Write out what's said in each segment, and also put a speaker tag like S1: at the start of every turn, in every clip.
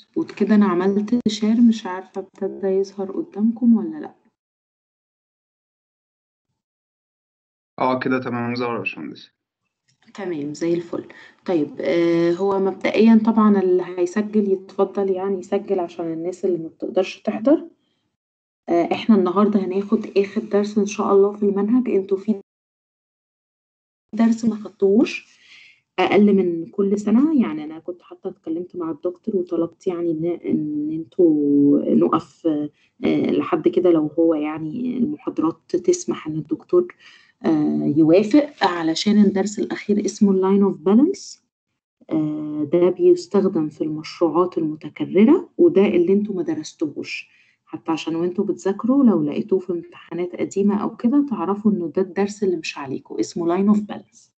S1: وكده انا عملت شير مش عارفة ابتدى يظهر قدامكم ولا لا
S2: اه كده تمام ظهر يا باشمهندس
S1: تمام زي الفل طيب آه هو مبدئيا طبعا اللي هيسجل يتفضل يعني يسجل عشان الناس اللي ما بتقدرش تحضر آه احنا النهارده هناخد اخر درس ان شاء الله في المنهج انتوا في درس ما خدتوهوش اقل من كل سنه يعني انا كنت حتى اتكلمت مع الدكتور وطلبت يعني ان ان انتوا نقف آه، لحد كده لو هو يعني المحاضرات تسمح ان الدكتور آه، يوافق علشان الدرس الاخير اسمه اللاين اوف بالانس ده بيستخدم في المشروعات المتكرره وده اللي انتوا ما درستوهوش حتى عشان وانتوا بتذاكروا لو لقيتوه في امتحانات قديمه او كده تعرفوا انه ده الدرس اللي مش عليكم اسمه لاين اوف بالانس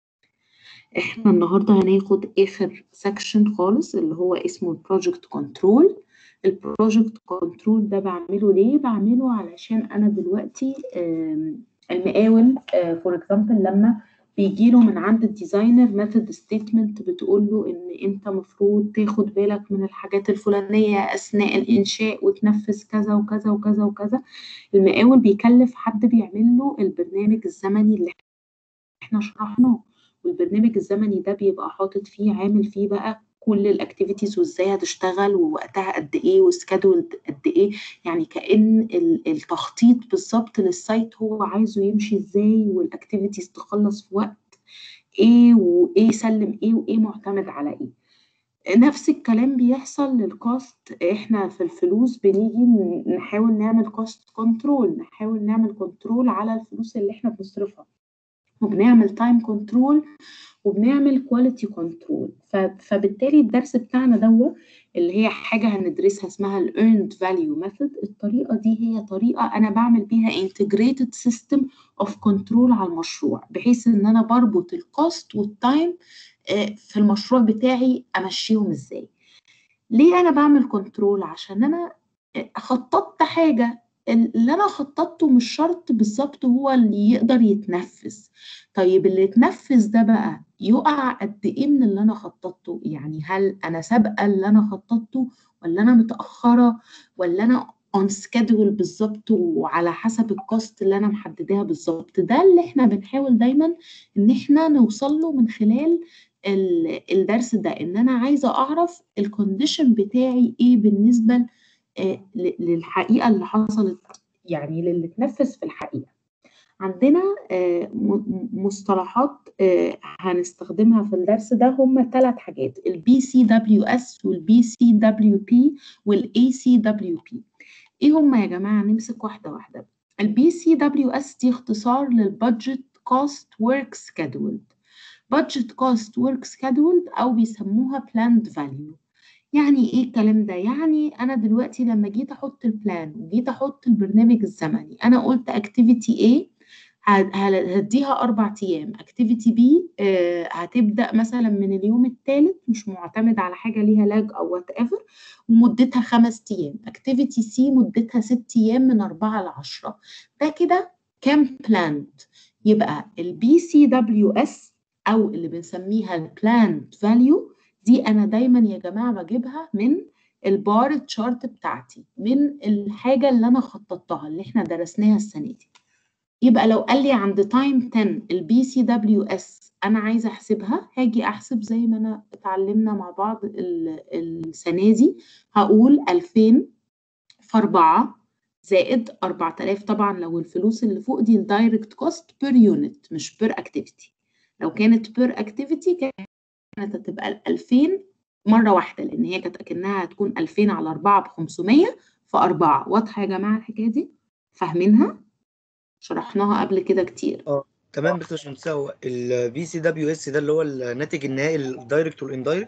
S1: احنا النهارده هناخد اخر سكشن خالص اللي هو اسمه البروجكت كنترول البروجكت كنترول ده بعمله ليه بعمله علشان انا دلوقتي آم، المقاول فور اكزامبل لما بيجي له من عند الديزاينر ميثود ستيتمنت بتقول له ان انت مفروض تاخد بالك من الحاجات الفلانيه اثناء الانشاء وتنفذ كذا وكذا وكذا وكذا المقاول بيكلف حد بيعمل له البرنامج الزمني اللي احنا شرحناه والبرنامج الزمني ده بيبقى حاطط فيه عامل فيه بقى كل الاكتيفيتيز وازاي هتشتغل ووقتها قد ايه وسكادول قد ايه يعني كأن ال- التخطيط بالظبط للسايت هو عايزه يمشي ازاي والاكتيفيتيز تخلص في وقت ايه وايه يسلم ايه وايه معتمد على ايه نفس الكلام بيحصل للكوست احنا في الفلوس بنيجي ن- نحاول نعمل كوست كنترول نحاول نعمل كنترول على الفلوس اللي احنا بنصرفها وبنعمل تايم كنترول وبنعمل كواليتي كنترول فبالتالي الدرس بتاعنا دوا اللي هي حاجة هندرسها اسمها ال earned value method الطريقة دي هي طريقة أنا بعمل بيها integrated system of control على المشروع بحيث إن أنا بربط الكوست والتايم في المشروع بتاعي أمشيهم إزاي ليه أنا بعمل كنترول عشان أنا آه، خططت حاجة اللي أنا خططته مش شرط بالظبط هو اللي يقدر يتنفذ طيب اللي اتنفذ ده بقى يقع قد ايه من اللي انا خططته يعني هل انا سابقه اللي انا خططته ولا انا متاخره ولا انا اون سكادول بالظبط وعلى حسب الكوست اللي انا محدداها بالظبط ده اللي احنا بنحاول دايما ان احنا نوصل له من خلال ال- الدرس ده ان انا عايزه اعرف الكونديشن بتاعي ايه بالنسبه آه، ل- للحقيقه اللي حصلت يعني للي اتنفذ في الحقيقه عندنا آه، م- مصطلحات آه، هنستخدمها في الدرس ده هم ثلاث حاجات البي سي دبليو اس والبي سي دبليو بي والاي سي دبليو بي ايه هم يا جماعه نمسك واحده واحده البي سي دبليو اس دي اختصار للبادجت كوست ورك سكادولد بادجت كوست ورك سكادولد او بيسموها بلاند فاليو يعني ايه الكلام ده يعني انا دلوقتي لما جيت احط البلان وجيت احط البرنامج الزمني انا قلت اكتيفيتي ايه هديها اربع ايام اكتيفيتي بي هتبدا مثلا من اليوم الثالث مش معتمد على حاجه ليها لاج او وات ايفر ومدتها خمس ايام اكتيفيتي سي مدتها ست ايام من أربعة لعشرة ده كده كام بلاند يبقى البي سي دبليو اس او اللي بنسميها البلاند فاليو دي انا دايما يا جماعه بجيبها من البار تشارت بتاعتي من الحاجه اللي انا خططتها اللي احنا درسناها السنه دي يبقى لو قال لي عند تايم 10 البي سي دبليو اس انا عايزه احسبها هاجي احسب زي ما انا اتعلمنا مع بعض ال- السنه دي هقول 2000 في 4 زائد 4000 طبعا لو الفلوس اللي فوق دي الدايركت كوست بير يونت مش بير اكتيفيتي لو كانت بير اكتيفيتي كانت هتبقى ال 2000 مره واحده لان هي كانت اكنها هتكون 2000 على 4 ب 500 في 4 واضحه يا جماعه الحكايه دي فاهمينها شرحناها قبل كده كتير
S3: اه تمام بس عشان هو البي سي دبليو اس ده اللي هو الناتج النهائي الدايركت والاندايركت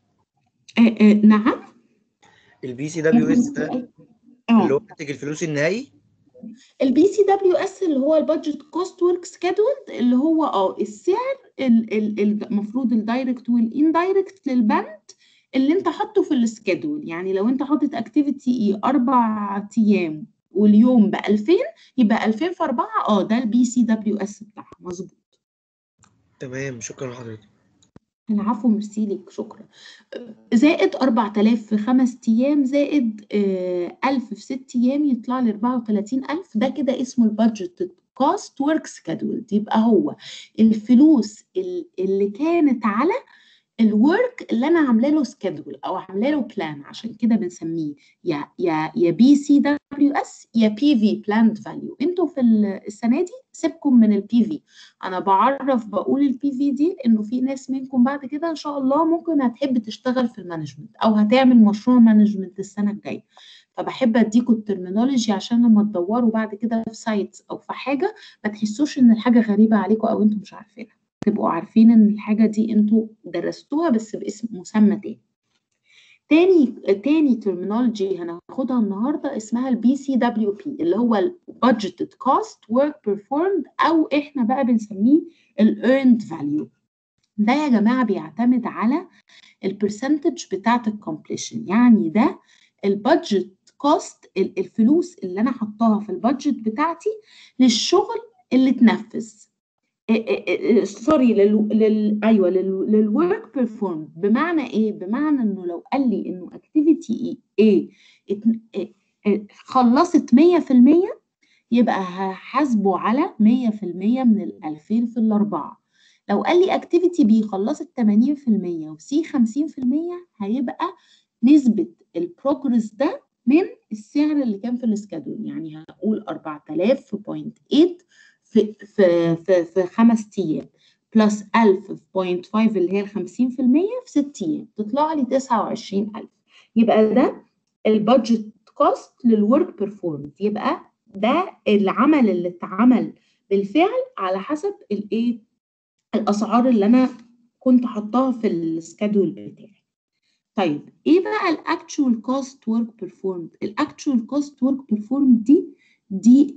S1: آه آه نعم
S3: البي سي دبليو اس ده اللي
S1: اه
S3: هو ناتج الفلوس النهائي
S1: البي سي دبليو اس اللي هو البادجت كوست ورك سكادولد اللي هو اه السعر ال- ال- المفروض الدايركت والاندايركت للبند اللي انت حاطه في السكادول يعني لو انت حاطط اكتيفيتي ايه اربع ايام واليوم ب 2000 يبقى 2000 في 4 اه ده البي سي دبليو اس بتاعها مظبوط
S3: تمام شكرا لحضرتك
S1: العفو ميرسي ليك شكرا زائد 4000 في خمس ايام زائد آه 1000 في ست ايام يطلع لي 34000 ده كده اسمه البادجت كوست ورك سكادول يبقى هو الفلوس ال- اللي كانت على الورك اللي انا عامله له سكادول او عامله له بلان عشان كده بنسميه يا يا يا بي سي دبليو اس يا بي في بلاند فاليو انتوا في ال- السنه دي سيبكم من البي في انا بعرف بقول البي في دي انه في ناس منكم بعد كده ان شاء الله ممكن هتحب تشتغل في المانجمنت او هتعمل مشروع مانجمنت السنه الجايه فبحب اديكم الترمينولوجي عشان لما تدوروا بعد كده في سايتس او في حاجه ما تحسوش ان الحاجه غريبه عليكم او انتم مش عارفينها تبقوا عارفين ان الحاجه دي انتوا درستوها بس باسم مسمى تاني تاني تاني ترمينولوجي هناخدها النهارده اسمها البي سي دبليو بي اللي هو البادجيتد كوست ورك بيرفورمد او احنا بقى بنسميه الايرند فاليو ده يا جماعه بيعتمد على البرسنتج بتاعت الكومبليشن يعني ده البادجت كوست الفلوس اللي انا حطاها في البادجت بتاعتي للشغل اللي اتنفذ سوري لل... لل... ايوه لل... للورك بيرفورم بمعنى ايه بمعنى انه لو قال لي انه اكتيفيتي ايه ات... إيه... إيه... خلصت 100% يبقى هحاسبه على 100% من ال 2000 في الاربعه لو قال لي اكتيفيتي بي خلصت 80% وسي 50% هيبقى نسبه البروجرس ده من السعر اللي كان في السكادول يعني هقول 4000 في 0.8 في في في, في خمس ايام بلس 1000 في 0.5 اللي هي ال 50% في ست ايام تطلع لي 29000 يبقى ده البادجت كوست للورك بيرفورمنس يبقى ده العمل اللي اتعمل بالفعل على حسب الايه الاسعار اللي انا كنت حطاها في السكادول بتاعي طيب ايه بقى الاكتشوال كوست ورك بيرفورمد الاكتشوال كوست ورك بيرفورمد دي دي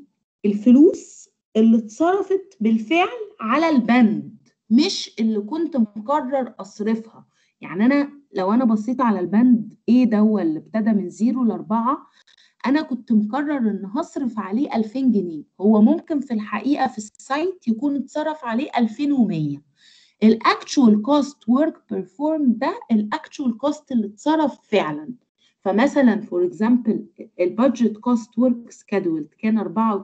S1: الفلوس اللي اتصرفت بالفعل على البند مش اللي كنت مقرر اصرفها يعني انا لو انا بصيت على البند ايه ده اللي ابتدى من زيرو لاربعة انا كنت مقرر ان هصرف عليه 2000 جنيه هو ممكن في الحقيقه في السايت يكون اتصرف عليه 2100 الاكتشوال كوست ورك بيرفورم ده الاكتشوال كوست اللي اتصرف فعلا فمثلا فور اكزامبل البادجت كوست ورك سكادول كان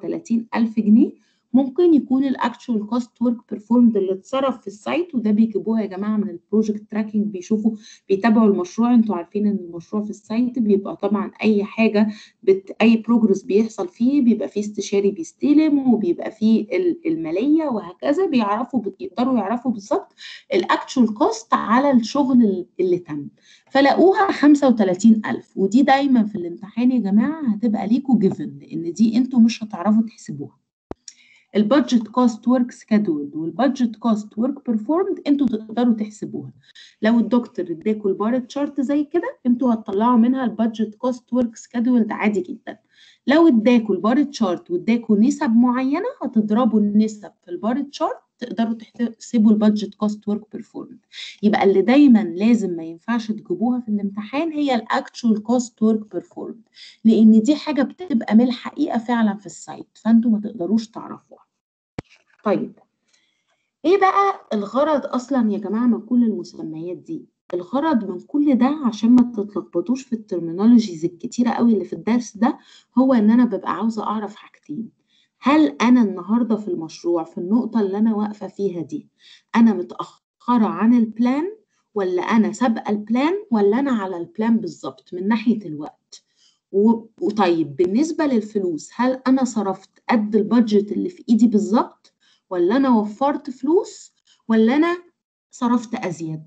S1: 34000 جنيه ممكن يكون الاكتشوال كوست ورك بيرفورمد اللي اتصرف في السايت وده بيجيبوها يا جماعه من البروجكت تراكنج بيشوفوا بيتابعوا المشروع انتوا عارفين ان المشروع في السايت بيبقى طبعا اي حاجه بت... اي بروجرس بيحصل فيه بيبقى فيه استشاري بيستلم وبيبقى فيه الماليه وهكذا بيعرفوا بيقدروا يعرفوا بالظبط الاكتشوال كوست على الشغل اللي تم فلاقوها 35000 ودي دايما في الامتحان يا جماعه هتبقى ليكوا جيفن لان دي انتوا مش هتعرفوا تحسبوها البادجت كوست ورك سكادول والبادجت كوست ورك بيرفورمد انتوا تقدروا تحسبوها لو الدكتور اداكوا البار تشارت زي كده انتوا هتطلعوا منها البادجت كوست ورك سكادول ده عادي جدا لو اداكوا البار تشارت واداكوا نسب معينه هتضربوا النسب في البار تشارت تقدروا تحسبوا البادجت كوست ورك بيرفورمد يبقى اللي دايما لازم ما ينفعش تجيبوها في الامتحان هي الاكتشوال كوست ورك بيرفورمد لان دي حاجه بتبقى من الحقيقه فعلا في السايت فانتوا ما تقدروش تعرفوها طيب ايه بقى الغرض اصلا يا جماعه من كل المسميات دي الغرض من كل ده عشان ما تتلخبطوش في الترمينولوجيز الكتيره قوي اللي في الدرس ده هو ان انا ببقى عاوزه اعرف حاجتين هل انا النهارده في المشروع في النقطه اللي انا واقفه فيها دي انا متاخره عن البلان ولا انا سابقه البلان ولا انا على البلان بالظبط من ناحيه الوقت وطيب بالنسبه للفلوس هل انا صرفت قد البادجت اللي في ايدي بالظبط ولا انا وفرت فلوس ولا انا صرفت ازيد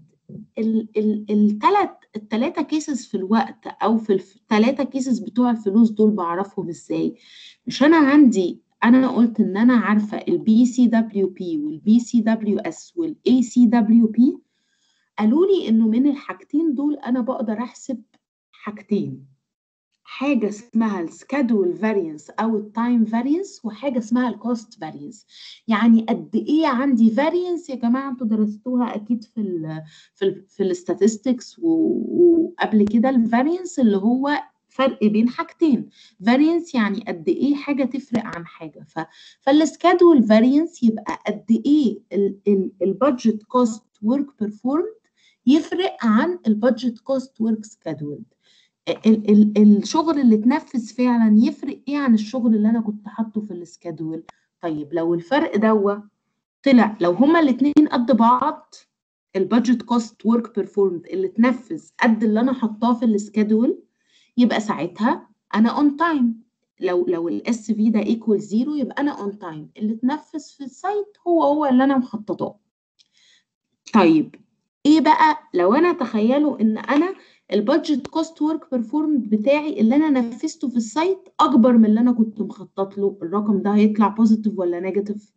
S1: الثلاث الثلاثه كيسز في الوقت او في الثلاثه كيسز بتوع الفلوس دول بعرفهم ازاي مش انا عندي انا قلت ان انا عارفه البي سي دبليو بي والبي سي دبليو اس والاي سي دبليو بي قالوا لي انه من الحاجتين دول انا بقدر احسب حاجتين حاجه اسمها السكادول فارينس او التايم فارينس وحاجه اسمها الكوست فارينس يعني قد ايه عندي فارينس يا جماعه انتوا درستوها اكيد في ال في ال في الستاتستكس وقبل كده الفارينس اللي هو فرق بين حاجتين فارينس يعني قد ايه حاجه تفرق عن حاجه ف فالسكادول فارينس يبقى قد ايه البادجت كوست ورك بيرفورمد يفرق عن البادجت كوست ورك سكادول ال ال الشغل اللي اتنفذ فعلا يفرق ايه عن الشغل اللي انا كنت حاطه في السكادول طيب لو الفرق دوا طلع لو هما الاتنين قد بعض البادجت كوست ورك بيرفورمد اللي اتنفذ قد اللي انا حطاه في السكادول يبقى ساعتها انا اون تايم لو لو الاس في ده ايكوال زيرو يبقى انا اون تايم اللي اتنفذ في السايت هو هو اللي انا مخططاه طيب ايه بقى لو انا تخيلوا ان انا البادجت كوست ورك بيرفورمد بتاعي اللي انا نفذته في السايت اكبر من اللي انا كنت مخطط له الرقم ده هيطلع بوزيتيف ولا نيجاتيف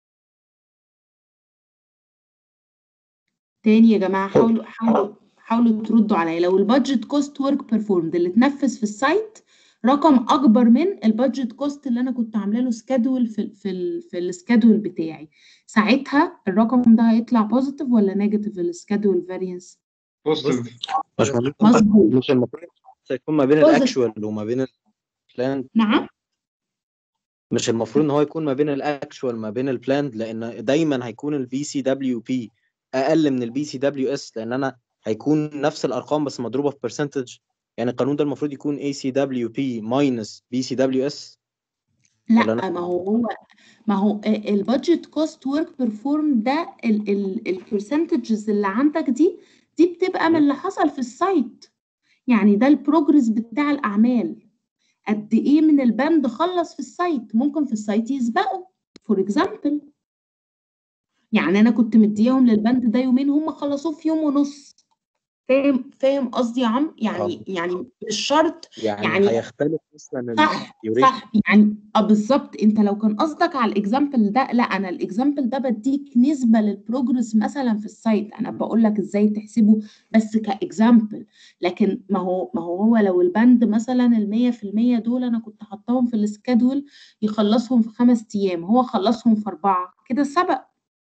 S1: تاني يا جماعه حاولوا حاولوا حاولوا تردوا عليا لو البادجت كوست ورك بيرفورمد اللي اتنفذ في السايت رقم اكبر من البادجت كوست اللي انا كنت عامله له سكادول في ال في ال في السكادول بتاعي ساعتها الرقم ده هيطلع بوزيتيف ولا نيجاتيف السكادول فاريانس
S2: بوزيتيف
S3: مش مظبوط
S1: مظبوط
S3: مش المفروض يكون ما بين
S1: Positive.
S3: الاكشوال وما بين البلان
S1: نعم
S3: مش المفروض ان هو يكون ما بين الاكشوال ما بين البلاند لان دايما هيكون البي سي دبليو بي اقل من البي سي دبليو اس لان انا هيكون نفس الارقام بس مضروبه في برسنتج يعني القانون ده المفروض يكون اي سي دبليو بي ماينس بي سي دبليو اس ولا
S1: لا
S3: أنا-
S1: ما هو هو ما هو البادجت كوست ورك بيرفورم ده البرسنتجز اللي عندك دي دي بتبقى من اللي حصل في السايت يعني ده البروجرس بتاع الاعمال قد ايه من البند خلص في السايت ممكن في السايت يسبقوا فور اكزامبل يعني انا كنت مديهم للبند ده يومين هم خلصوه في يوم ونص فاهم فاهم قصدي يا عم يعني
S3: آه.
S1: يعني مش شرط
S3: يعني,
S1: يعني-
S3: هيختلف مثلا
S1: صح
S3: الديوريشن
S1: صح يعني اه بالظبط انت لو كان قصدك على الاكزامبل ده لا انا الاكزامبل ده بديك نسبه للبروجرس مثلا في السايت انا بقول لك ازاي تحسبه بس كاكزامبل لكن ما هو ما هو هو لو البند مثلا ال 100% دول انا كنت حاطاهم في السكادول يخلصهم في خمس ايام هو خلصهم في اربعه كده سبق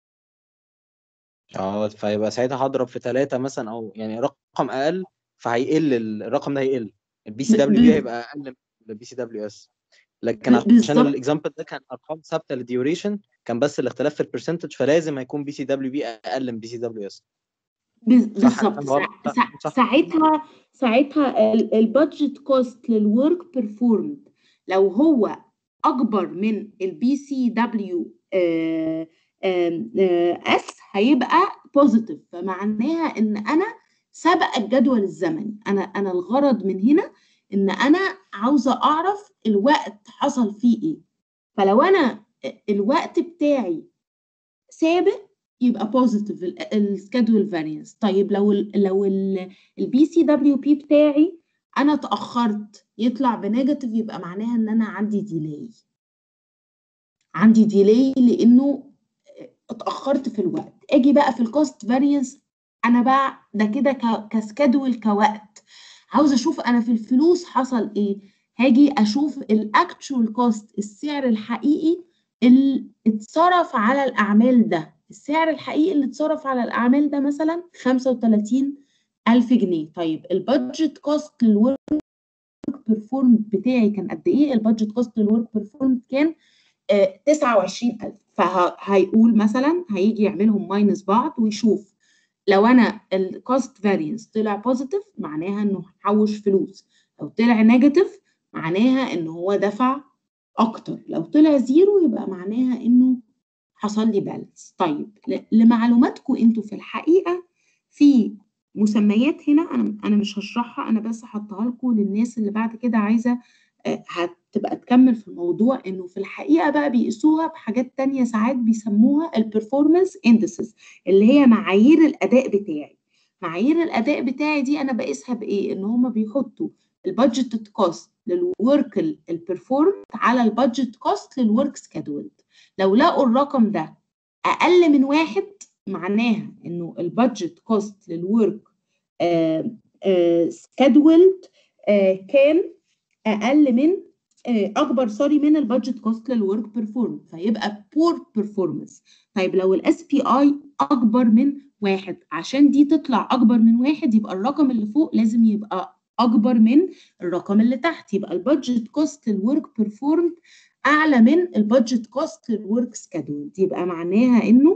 S3: اه فيبقى ساعتها هضرب في ثلاثة مثلا او يعني رقم اقل فهيقل ال- الرقم ده هيقل البي سي
S1: ب-
S3: دبليو بي
S1: ب-
S3: هيبقى اقل من البي سي دبليو اس لكن عشان
S1: بالظبط
S3: الاكزامبل ده كان ارقام ثابته للديوريشن كان بس الاختلاف في البرسنتج فلازم هيكون بي سي دبليو بي اقل من بي سي دبليو اس
S1: بز-
S3: صح
S1: بالظبط
S3: أنا غلط؟
S1: سا-
S3: لا،
S1: سا-
S3: صح.
S1: ساعتها ساعتها البادجت كوست للورك بيرفورمد لو هو اكبر من البي سي دبليو اس هيبقى بوزيتيف فمعناها ان انا سبق الجدول الزمني انا انا الغرض من هنا ان انا عاوزه اعرف الوقت حصل فيه ايه فلو انا الوقت بتاعي سابق يبقى بوزيتيف السكادول فارينس طيب لو ال لو البي سي دبليو بي بتاعي انا اتاخرت يطلع بنيجاتيف يبقى معناها ان انا عندي ديلاي عندي ديلاي لانه اتاخرت في الوقت اجي بقى في الكوست فارينس انا بقى ده كده ك- كسكادول كوقت عاوزه اشوف انا في الفلوس حصل ايه هاجي اشوف الاكتشوال كوست السعر الحقيقي اللي اتصرف على الاعمال ده السعر الحقيقي اللي اتصرف على الاعمال ده مثلا 35 ألف جنيه طيب البادجت كوست للورك بيرفورم بتاعي كان قد ايه البادجت كوست للورك بيرفورم كان آه 29000 فهيقول مثلا هيجي يعملهم ماينس بعض ويشوف لو انا الكوست فارينس طلع بوزيتيف معناها انه حوش فلوس لو طلع نيجاتيف معناها ان هو دفع اكتر لو طلع زيرو يبقى معناها انه حصل لي بالانس طيب ل- لمعلوماتكم انتوا في الحقيقه في مسميات هنا انا انا مش هشرحها انا بس هحطها لكم للناس اللي بعد كده عايزه آه، هتبقى تكمل في الموضوع انه في الحقيقه بقى بيقيسوها بحاجات تانية ساعات بيسموها البرفورمانس اندسز اللي هي معايير الاداء بتاعي معايير الاداء بتاعي دي انا بقيسها بايه ان هم بيحطوا البادجت كوست للورك البرفورم على البادجت كوست للورك سكادولد لو لقوا الرقم ده اقل من واحد معناها انه البادجت كوست للورك سكادولد كان اقل من آه، اكبر سوري من البادجت كوست للورك بيرفورم فيبقى بور بيرفورمانس طيب لو الاس بي اي اكبر من واحد عشان دي تطلع اكبر من واحد يبقى الرقم اللي فوق لازم يبقى اكبر من الرقم اللي تحت يبقى البادجت كوست للورك بيرفورم اعلى من البادجت كوست للورك سكادول يبقى معناها انه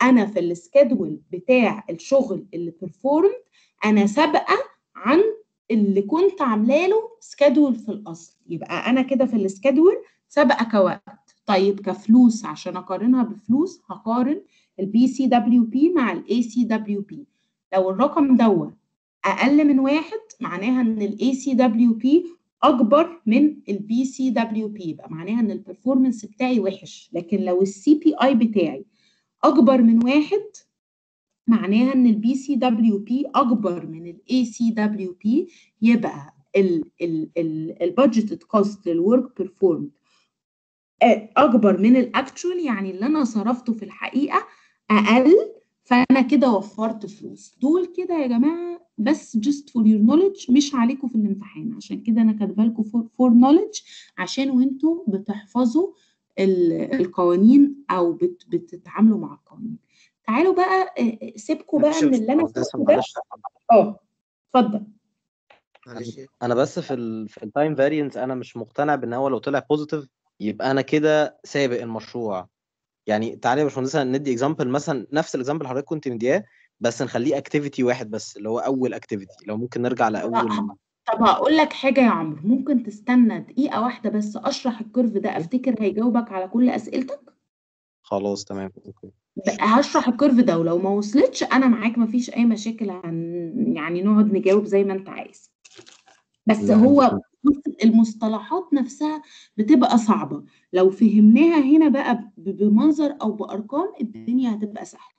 S1: انا في السكادول بتاع الشغل اللي performed انا سابقه عن اللي كنت عامله له سكادول في الاصل يبقى انا كده في السكادول سابقه كوقت طيب كفلوس عشان اقارنها بفلوس هقارن البي سي دبليو بي مع الاي سي دبليو بي لو الرقم دوت اقل من واحد معناها ان الاي سي دبليو بي اكبر من البي سي دبليو بي يبقى معناها ان البرفورمانس بتاعي وحش لكن لو السي بي اي بتاعي اكبر من واحد معناها ان البي سي دبليو بي اكبر من الاي سي دبليو بي يبقى البادجيتد كوست للورك بيرفورم اكبر من الاكتشوال يعني اللي انا صرفته في الحقيقه اقل فانا كده وفرت فلوس دول كده يا جماعه بس just for your knowledge مش عليكم في الامتحان عشان كده انا كاتبه لكم for, for knowledge عشان وانتوا بتحفظوا القوانين او بت بتتعاملوا مع القوانين تعالوا بقى سيبكم بقى من اللي انا قلته ده اه اتفضل
S3: انا بس في ال في التايم فارينس انا مش مقتنع بان هو لو طلع بوزيتيف يبقى انا كده سابق المشروع يعني تعالى يا باشمهندس ندي اكزامبل مثلا نفس الاكزامبل حضرتك كنت مدياه بس نخليه اكتيفيتي واحد بس اللي هو اول اكتيفيتي لو ممكن نرجع لاول
S1: طب هقول لك حاجه يا عمرو ممكن تستنى دقيقه واحده بس اشرح الكيرف ده افتكر هيجاوبك على كل اسئلتك
S3: خلاص تمام اوكي
S1: هشرح الكيرف ده ولو ما وصلتش انا معاك ما فيش اي مشاكل عن يعني نقعد نجاوب زي ما انت عايز بس هو المصطلحات نفسها بتبقى صعبة لو فهمناها هنا بقى بمنظر أو بأرقام الدنيا هتبقى سهلة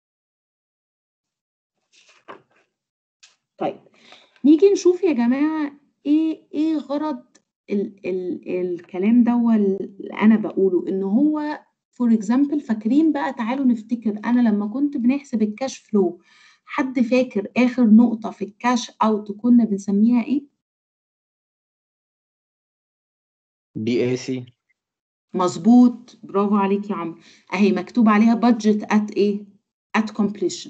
S1: طيب نيجي نشوف يا جماعة إيه إيه غرض ال ال الكلام ده اللي أنا بقوله إن هو فور اكزامبل فاكرين بقى تعالوا نفتكر أنا لما كنت بنحسب الكاش فلو حد فاكر آخر نقطة في الكاش أوت كنا بنسميها إيه؟
S3: بي اي سي
S1: مظبوط برافو عليك يا عمرو اهي مكتوب عليها budget at ايه at completion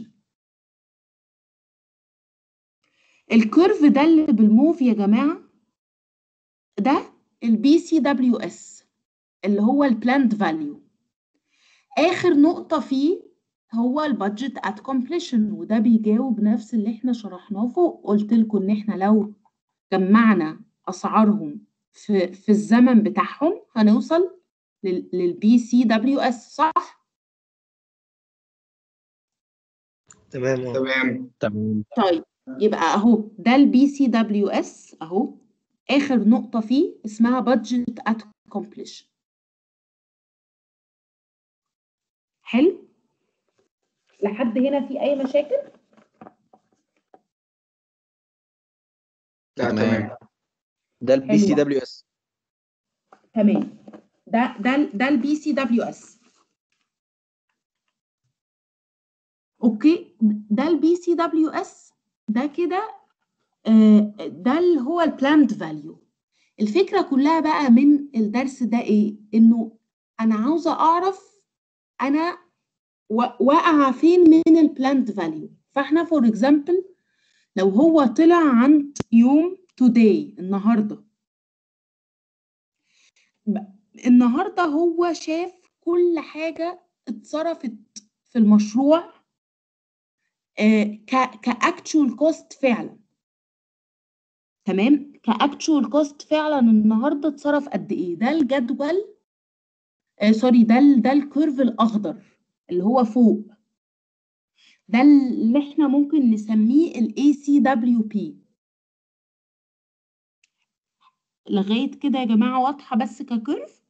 S1: الكيرف ده اللي بالموف يا جماعه ده البي سي دبليو اس اللي هو البلاند فاليو اخر نقطه فيه هو البادجت ات completion وده بيجاوب نفس اللي احنا شرحناه فوق قلت لكم ان احنا لو جمعنا اسعارهم في في الزمن بتاعهم هنوصل للبي سي دبليو اس صح؟
S4: تمام
S2: تمام
S3: تمام
S1: طيب يبقى اهو ده البي سي دبليو اس اهو اخر نقطه فيه اسمها بادجت ات completion حلو لحد هنا في اي مشاكل
S2: لا
S3: تمام.
S2: تمام
S3: ده البي سي
S1: حلوة.
S3: دبليو اس
S1: تمام ده ده ده البي سي دبليو اس اوكي ده البي سي دبليو اس ده كده آه، ده اللي هو البلاند فاليو الفكره كلها بقى من الدرس ده ايه انه انا عاوزه اعرف انا وا- واقعه فين من البلاند فاليو فاحنا فور اكزامبل لو هو طلع عند يوم today النهارده النهارده هو شاف كل حاجه اتصرفت في المشروع كاكتشوال كوست فعلا تمام كاكتشوال كوست فعلا النهارده اتصرف قد ايه ده الجدول آه سوري ده ال- ده الكيرف الاخضر اللي هو فوق ده اللي احنا ممكن نسميه الاي سي دبليو بي لغايه كده يا جماعه واضحه بس ككيرف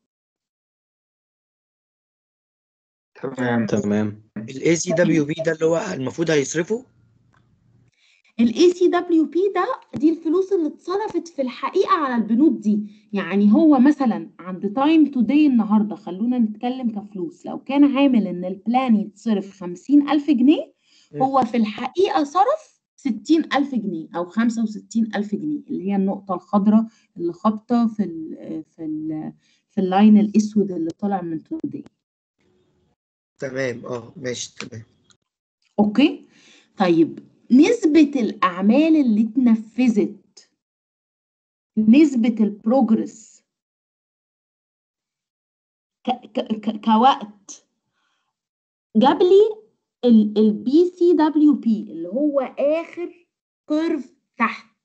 S2: تمام
S3: تمام
S4: الاي سي دبليو بي ده اللي هو المفروض هيصرفه
S1: الاي سي دبليو بي ده دي الفلوس اللي اتصرفت في الحقيقه على البنود دي يعني هو مثلا عند تايم توداي النهارده خلونا نتكلم كفلوس لو كان عامل ان البلان يتصرف 50000 جنيه
S4: مم.
S1: هو في الحقيقه صرف 60000 جنيه او 65000 جنيه اللي هي النقطه الخضراء اللي خابطه في ال في ال في اللاين الاسود اللي طالع من توداي
S4: تمام اه ماشي تمام
S1: اوكي طيب نسبة الأعمال اللي اتنفذت نسبة البروجرس ك ك ك كوقت جاب لي البي سي دبليو بي اللي هو اخر كيرف تحت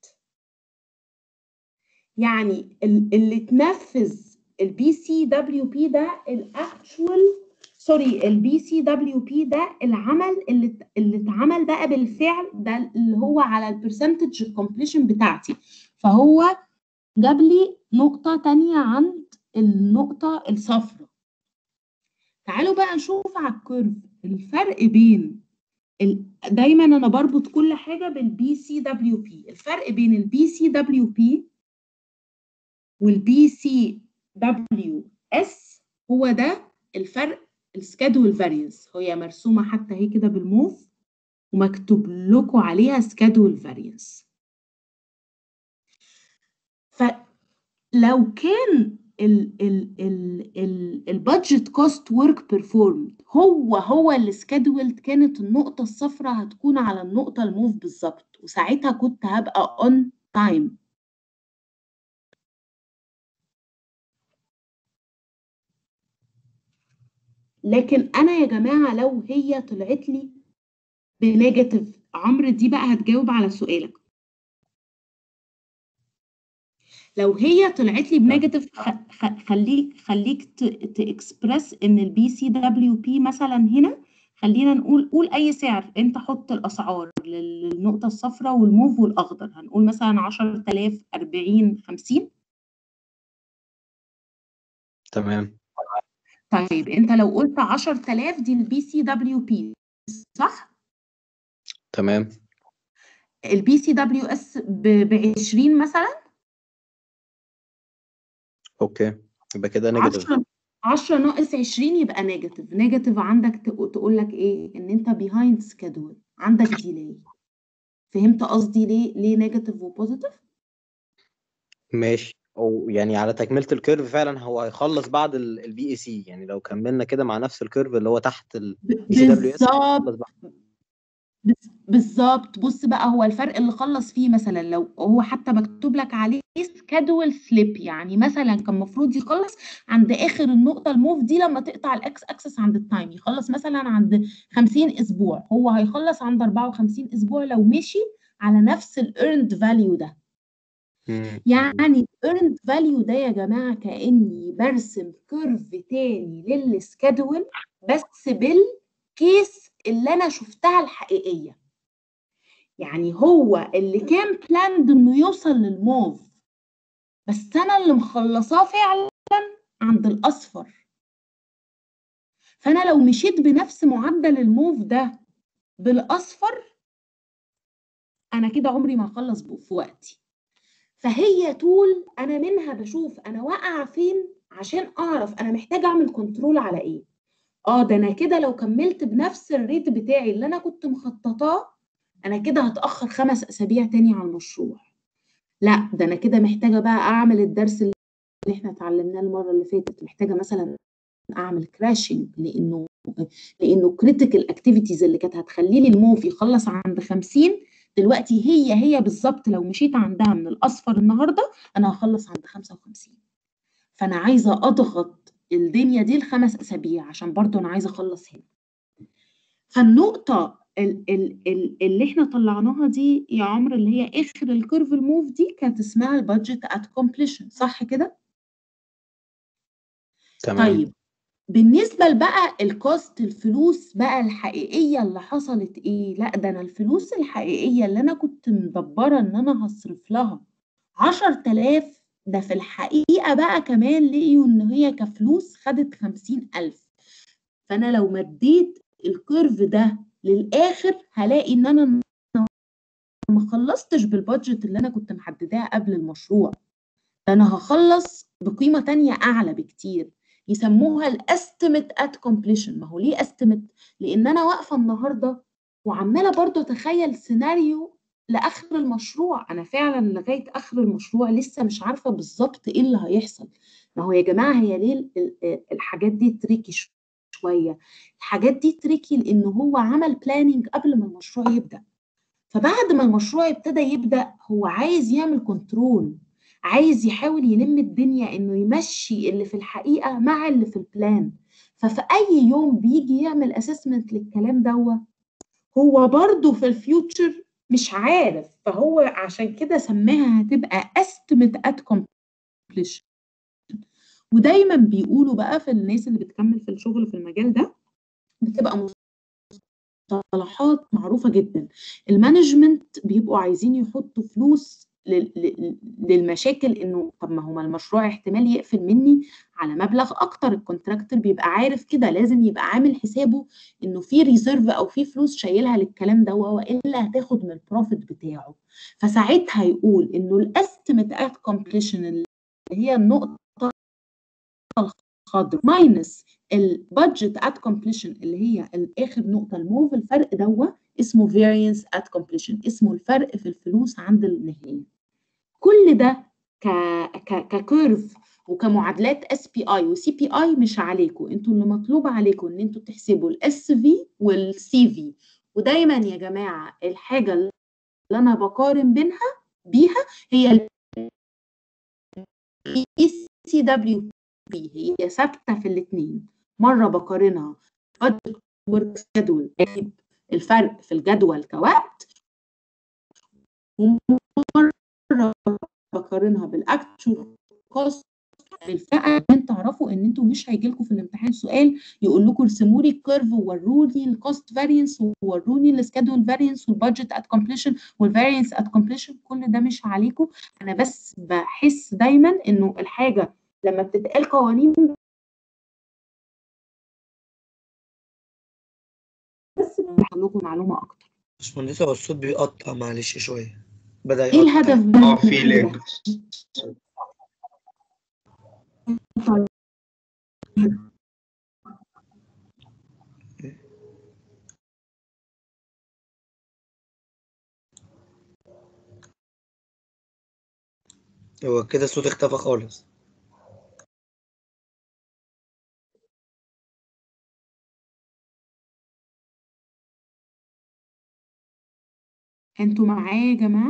S1: يعني ال- اللي تنفذ البي سي دبليو بي ده الاكشوال سوري البي سي دبليو بي ده العمل اللي ات- اللي اتعمل بقى بالفعل ده اللي هو على البرسنتج الكومبليشن بتاعتي فهو جاب لي نقطة تانية عند النقطة الصفراء تعالوا بقى نشوف على الكيرف الفرق بين ال... دايما انا بربط كل حاجة بالبي سي دبليو بي الفرق بين البي سي دبليو بي والبي سي دبليو اس هو ده الفرق السكادول فارينس هي مرسومة حتى هي كده بالموف ومكتوب لكم عليها سكادول فارينس فلو كان البادجت كوست ورك بيرفورمد هو هو السكادولد كانت النقطة الصفراء هتكون على النقطة الموف بالظبط وساعتها كنت هبقى اون تايم لكن انا يا جماعه لو هي طلعت لي بنيجاتيف عمرو دي بقى هتجاوب على سؤالك لو هي طلعت لي بنيجاتيف خ- خ- خليك خليك تاكسبرس ان البي سي دبليو بي مثلا هنا خلينا نقول قول اي سعر انت حط الاسعار للنقطه الصفراء والموف والاخضر هنقول مثلا 10000 40 50
S3: تمام
S1: طيب انت لو قلت 10000 دي البي سي دبليو بي صح
S3: تمام
S1: البي سي دبليو اس ب 20 مثلا
S3: اوكي يبقى كده نيجاتيف
S1: 10 10 ناقص 20 يبقى نيجاتيف نيجاتيف عندك تق- تقول لك ايه ان انت بيهايند سكادول عندك ديلي فهمت قصدي ليه ليه نيجاتيف وبوزيتيف
S3: ماشي او يعني على تكملة الكيرف فعلا هو هيخلص بعد البي اي سي يعني لو كملنا كده مع نفس الكيرف اللي هو تحت البي سي دبليو اس
S1: بالظبط بس- بالظبط بص بقى هو الفرق اللي خلص فيه مثلا لو هو حتى مكتوب لك عليه سكادول سليب يعني مثلا كان المفروض يخلص عند اخر النقطه الموف دي لما تقطع الاكس اكسس عند التايم يخلص مثلا عند 50 اسبوع هو هيخلص عند 54 اسبوع لو مشي على نفس الايرند فاليو ده يعني الايرند فاليو ده يا جماعه كاني برسم كيرف تاني للسكادول بس بالكيس اللي انا شفتها الحقيقيه يعني هو اللي كان بلاند انه يوصل للموف بس انا اللي مخلصاه فعلا عند الاصفر فانا لو مشيت بنفس معدل الموف ده بالاصفر انا كده عمري ما هخلص ب- في وقتي فهي طول انا منها بشوف انا واقعه فين عشان اعرف انا محتاجه اعمل كنترول على ايه اه ده انا كده لو كملت بنفس الريت بتاعي اللي انا كنت مخططاه انا كده هتاخر خمس اسابيع تاني على المشروع لا ده انا كده محتاجه بقى اعمل الدرس اللي احنا اتعلمناه المره اللي فاتت محتاجه مثلا اعمل كراشنج لانه لانه كريتيكال اكتيفيتيز اللي كانت هتخلي لي الموف يخلص عند 50 دلوقتي هي هي بالظبط لو مشيت عندها من الاصفر النهارده انا هخلص عند 55 فانا عايزه اضغط الدنيا دي لخمس اسابيع عشان برضو انا عايزه اخلص هنا فالنقطه ال ال ال اللي احنا طلعناها دي يا عمرو اللي هي اخر الكيرف الموف دي كانت اسمها البادجت ات كومبليشن صح كده
S3: تمام
S1: طيب بالنسبة بقى الكوست الفلوس بقى الحقيقية اللي حصلت ايه لا ده انا الفلوس الحقيقية اللي انا كنت مدبرة ان انا هصرف لها عشر تلاف ده في الحقيقة بقى كمان لقيوا ان هي كفلوس خدت خمسين الف فانا لو مديت الكيرف ده للاخر هلاقي ان انا ما خلصتش بالبادجت اللي انا كنت محدداها قبل المشروع ده انا هخلص بقيمة تانية اعلى بكتير يسموها الاستيميت ات كومبليشن ما هو ليه استيميت لان انا واقفه النهارده وعماله برضو اتخيل سيناريو لاخر المشروع انا فعلا لغايه اخر المشروع لسه مش عارفه بالظبط ايه اللي هيحصل ما هو يا جماعه هي ليه ال- ال- الحاجات دي تريكي ش- شويه الحاجات دي تريكي لان هو عمل بلاننج قبل ما المشروع يبدا فبعد ما المشروع ابتدى يبدا هو عايز يعمل كنترول عايز يحاول يلم الدنيا انه يمشي اللي في الحقيقه مع اللي في البلان ففي اي يوم بيجي يعمل اسسمنت للكلام دوت هو برضه في الفيوتشر مش عارف فهو عشان كده سماها هتبقى estimate at completion ودايما بيقولوا بقى في الناس اللي بتكمل في الشغل في المجال ده بتبقى مصطلحات معروفة جدا المانجمنت بيبقوا عايزين يحطوا فلوس لل- لل- للمشاكل انه طب ما هو المشروع احتمال يقفل مني على مبلغ اكتر الكونتراكتور بيبقى عارف كده لازم يبقى عامل حسابه انه في ريزيرف او في فلوس شايلها للكلام ده والا هتاخد من البروفيت بتاعه فساعتها يقول انه الاستيميت ات كومبليشن اللي هي النقطه الخضراء ماينس البادجت ات كومبليشن اللي هي الاخر نقطه الموف الفرق دوت اسمه variance at completion اسمه الفرق في الفلوس عند النهايه كل ده ك ك ككيرف وكمعادلات اس بي اي وسي بي اي مش عليكم انتوا اللي مطلوب عليكم ان انتوا تحسبوا الاس في والسي في ودايما يا جماعه الحاجه اللي انا بقارن بينها بيها هي سي دبليو بي هي ثابته في الاثنين مره بقارنها budget work schedule الفرق في الجدول كوقت ومره بقارنها بالاكتشوال كوست بالفئه عشان تعرفوا ان انتوا مش هيجي لكم في الامتحان سؤال يقول لكم ارسموا لي الكيرف ووروني الكوست فارينس ووروني السكادول فارينس والبادجت ات كومبليشن والفارينس ات كومبليشن كل ده مش عليكم انا بس بحس دايما انه الحاجه لما بتتقال قوانين بس بحط لكم معلومه اكتر
S4: باشمهندس هو الصوت بيقطع معلش شوية بدأ
S1: ايه
S4: يقطع
S1: الهدف من
S2: اه في
S1: كل ده؟
S2: لاج
S4: هو كده الصوت اختفى خالص
S1: انتوا معايا يا جماعه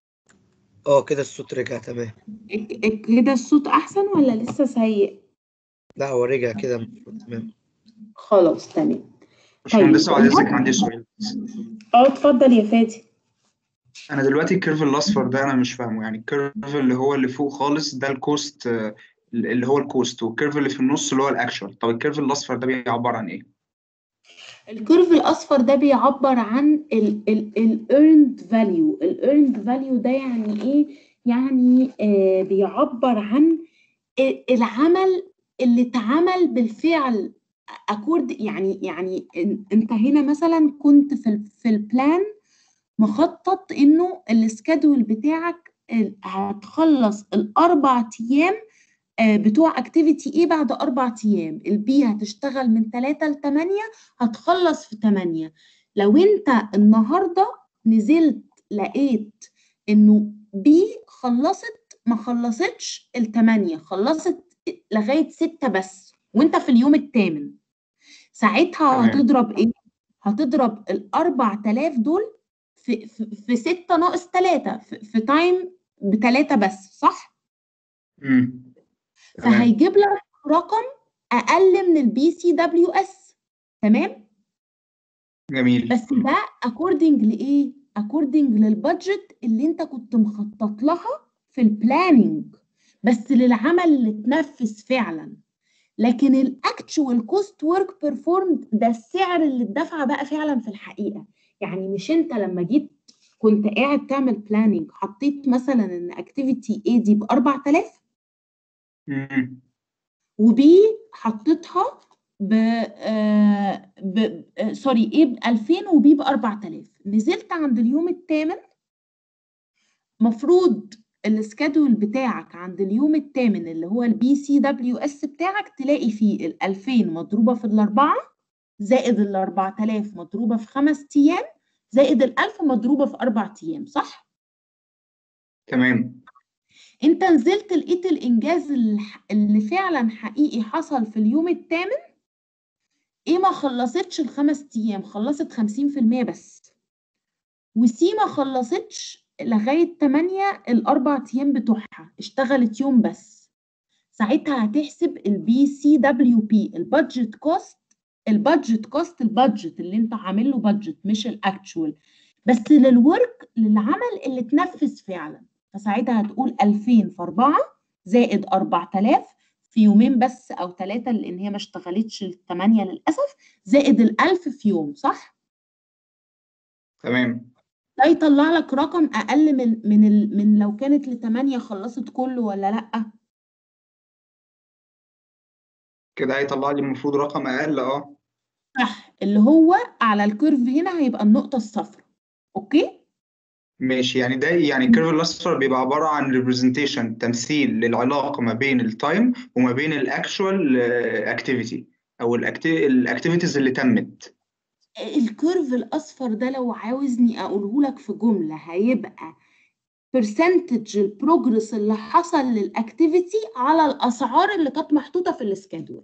S4: اه كده الصوت رجع تمام
S1: ك- ك- كده الصوت احسن ولا لسه سيء
S4: لا هو رجع كده المفروض تمام
S1: خلاص تمام
S2: باشمهندس بعد
S1: طيب.
S2: اذنك عندي سؤال
S1: اه اتفضل يا فادي
S2: انا دلوقتي الكيرف الاصفر ده انا مش فاهمه يعني الكيرف اللي هو اللي فوق خالص ده الكوست آه، اللي هو الكوست والكيرف اللي في النص اللي هو الاكشوال طب الكيرف الاصفر ده بيعبر عن ايه
S1: الكيرف الاصفر ده بيعبر عن الايرند فاليو الايرند فاليو ده يعني ايه يعني آه بيعبر عن ال- العمل اللي اتعمل بالفعل اكورد يعني يعني إن- انت هنا مثلا كنت في ال- في البلان مخطط انه السكادول بتاعك ال- هتخلص الاربع ايام آه، بتوع اكتيفيتي ايه بعد اربع ايام البي هتشتغل من 3 ل 8 هتخلص في 8 لو انت النهارده نزلت لقيت انه بي خلصت ما خلصتش الثمانية خلصت لغاية ستة بس وانت في اليوم الثامن ساعتها
S2: تمام.
S1: هتضرب ايه؟ هتضرب ال 4000 دول في في, في 6 ناقص 3 في, في تايم بثلاثة بس صح؟
S2: امم تمام
S1: فهيجيب لك رقم اقل من البي سي دبليو اس تمام؟
S2: جميل
S1: بس ده اكوردنج لايه؟ اكوردنج للبادجت اللي انت كنت مخطط لها في البلاننج بس للعمل اللي اتنفذ فعلا لكن الاكتشوال كوست ورك بيرفورمد ده السعر اللي اتدفع بقى فعلا في الحقيقه يعني مش انت لما جيت كنت قاعد تعمل بلاننج حطيت مثلا ان اكتيفيتي اي دي ب 4000
S2: امم
S1: وبي حطيتها ب آه ب آه سوري ايه ب 2000 وبي ب 4000 نزلت عند اليوم الثامن مفروض السكادول بتاعك عند اليوم الثامن اللي هو البي سي دبليو اس بتاعك تلاقي فيه ال 2000 مضروبه في الاربعه زائد ال 4000 مضروبه في خمس ايام زائد ال 1000 مضروبه في اربع ايام صح؟
S2: تمام
S1: انت نزلت لقيت الانجاز الح- اللي فعلا حقيقي حصل في اليوم الثامن ايه ما خلصتش الخمس ايام خلصت 50% بس وسي ما خلصتش لغايه 8 الاربع ايام بتوعها اشتغلت يوم بس ساعتها هتحسب البي سي دبليو بي البادجت كوست البادجت كوست البادجت اللي انت عامل له بادجت مش الاكتشوال بس للورك للعمل اللي اتنفذ فعلا فساعتها هتقول 2000 في 4 زائد 4000 في يومين بس او ثلاثه لان هي ما اشتغلتش الثمانيه للاسف زائد ال 1000 في يوم صح؟
S2: تمام
S1: ده يطلع لك رقم اقل من من ال من لو كانت لثمانيه خلصت كله ولا لا؟
S2: كده هيطلع لي المفروض رقم اقل اه
S1: صح اللي هو على الكيرف هنا هيبقى النقطه الصفراء اوكي؟
S2: ماشي يعني ده يعني الكيرف الاصفر بيبقى عباره عن ريبريزنتيشن تمثيل للعلاقه ما بين التايم وما بين الاكشوال اكتيفيتي او الاكتيفيتيز اللي تمت
S1: الكيرف الاصفر ده لو عاوزني اقوله لك في جمله هيبقى برسنتج البروجرس اللي حصل للاكتيفيتي على الاسعار اللي كانت محطوطه في السكادول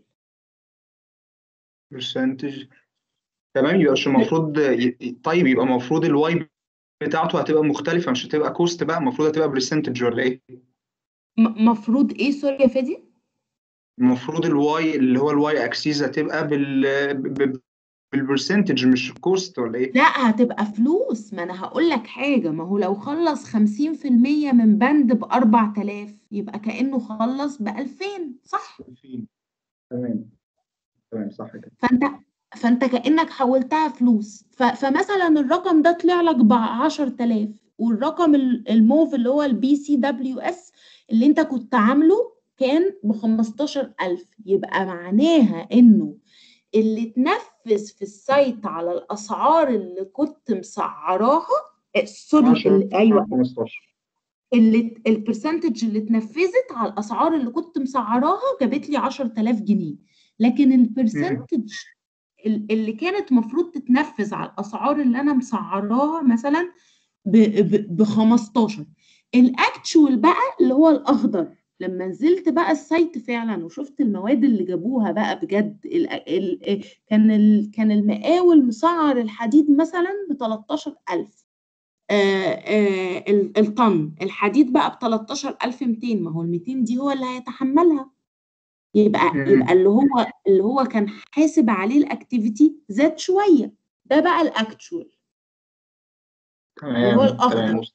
S2: برسنتج تمام يبقى مش المفروض ي- طيب يبقى المفروض الواي بتاعته هتبقى مختلفه مش هتبقى كوست بقى المفروض هتبقى برسنتج ولا ايه؟
S1: م- مفروض ايه سوري يا فادي
S2: المفروض الواي اللي هو الواي اكسيس هتبقى بال ب- ب- بالبرسنتج مش كوست ولا ايه؟
S1: لا هتبقى فلوس ما انا هقول لك حاجه ما هو لو خلص 50% من بند ب 4000 يبقى كانه خلص ب 2000 صح
S2: تمام تمام صح كده
S1: فانت فانت كانك حولتها فلوس ف... فمثلا الرقم ده طلع لك ب 10000 والرقم ال- الموف اللي هو البي سي دبليو اس اللي انت كنت عامله كان ب 15000 يبقى معناها انه اللي اتنفذ في السايت على الاسعار اللي كنت مسعراها آه، سوري
S2: 10
S1: اللي ايوه
S2: 15
S1: اللي البرسنتج اللي اتنفذت على الاسعار اللي كنت مسعراها جابت لي 10000 جنيه لكن البرسنتج ال- اللي كانت مفروض تتنفذ على الاسعار اللي انا مسعراها مثلا ب 15 الاكتشوال بقى اللي هو الاخضر لما نزلت بقى السايت فعلا وشفت المواد اللي جابوها بقى بجد ال ال كان ال كان المقاول مسعر الحديد مثلا ب 13000 آه آه ال- الطن الحديد بقى ب 13200 ما هو ال 200 دي هو اللي هيتحملها يبقى
S2: مم.
S1: يبقى اللي هو اللي هو كان حاسب عليه الاكتيفيتي زاد شويه ده بقى الاكتشوال اللي هو
S2: تمام
S1: الأخضر.
S2: تمام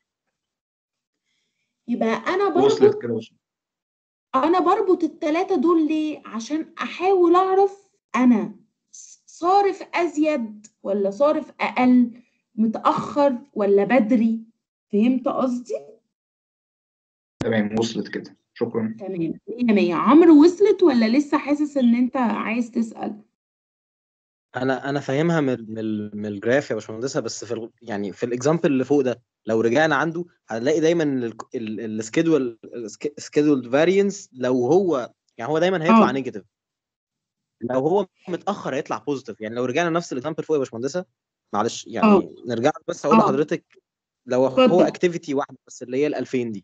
S1: يبقى انا بربط
S2: وصلت كده وصلت.
S1: انا بربط التلاتة دول ليه عشان احاول اعرف انا صارف ازيد ولا صارف اقل متاخر ولا بدري فهمت قصدي
S2: تمام وصلت كده شكرا
S1: تمام مية مية عمرو وصلت ولا لسه حاسس ان انت عايز تسال
S3: انا انا فاهمها من من من الجراف يا باشمهندسه بس في ال- يعني في الاكزامبل اللي فوق ده لو رجعنا عنده هنلاقي دايما السكيدول السكيدول فارينس لو هو يعني هو دايما هيطلع
S1: آه.
S3: نيجاتيف لو هو متاخر هيطلع بوزيتيف يعني لو رجعنا نفس الاكزامبل فوق يا باشمهندسه معلش يعني
S1: آه.
S3: نرجع بس اقول
S1: آه.
S3: لحضرتك لو
S1: اتفضل.
S3: هو اكتيفيتي واحده بس اللي هي ال 2000 دي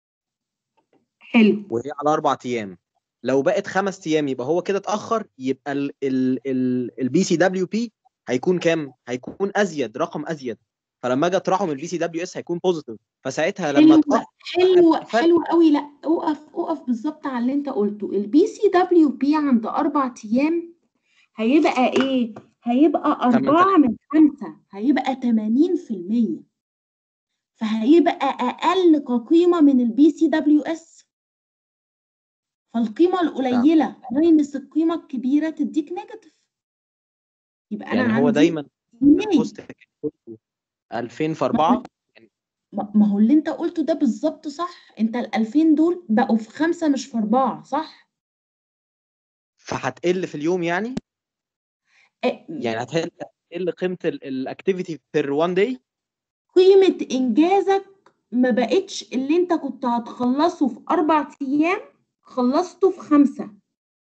S1: حلو
S3: وهي على اربع ايام لو بقت خمس ايام يبقى هو كده اتاخر يبقى البي سي دبليو بي هيكون كام؟ هيكون ازيد رقم ازيد فلما اجي اطرحه من البي سي دبليو اس هيكون بوزيتيف فساعتها لما
S1: حلو
S3: اتاخر
S1: حلو
S3: هيبقى فرق.
S1: حلو قوي لا اقف اقف بالظبط على اللي انت قلته البي سي دبليو بي عند اربع ايام هيبقى ايه هيبقى أربعة من خمسة هيبقى 80% فهيبقى أقل كقيمة من البي سي دبليو اس فالقيمة القليلة ماينس القيمة الكبيرة تديك نيجاتيف يبقى أنا
S3: يعني هو
S1: عندي
S3: دايما
S1: اتنين.
S3: الكوست 2000 في 4
S1: ما ما هو اللي انت قلته ده بالظبط صح انت ال 2000 دول بقوا في خمسة مش في أربعة صح؟
S3: فهتقل في اليوم يعني
S1: إيه،
S3: يعني هتقل هتقل قيمه الاكتيفيتي بير 1 داي
S1: قيمة إنجازك ما بقتش اللي انت كنت هتخلصه في أربع أيام خلصته في خمسة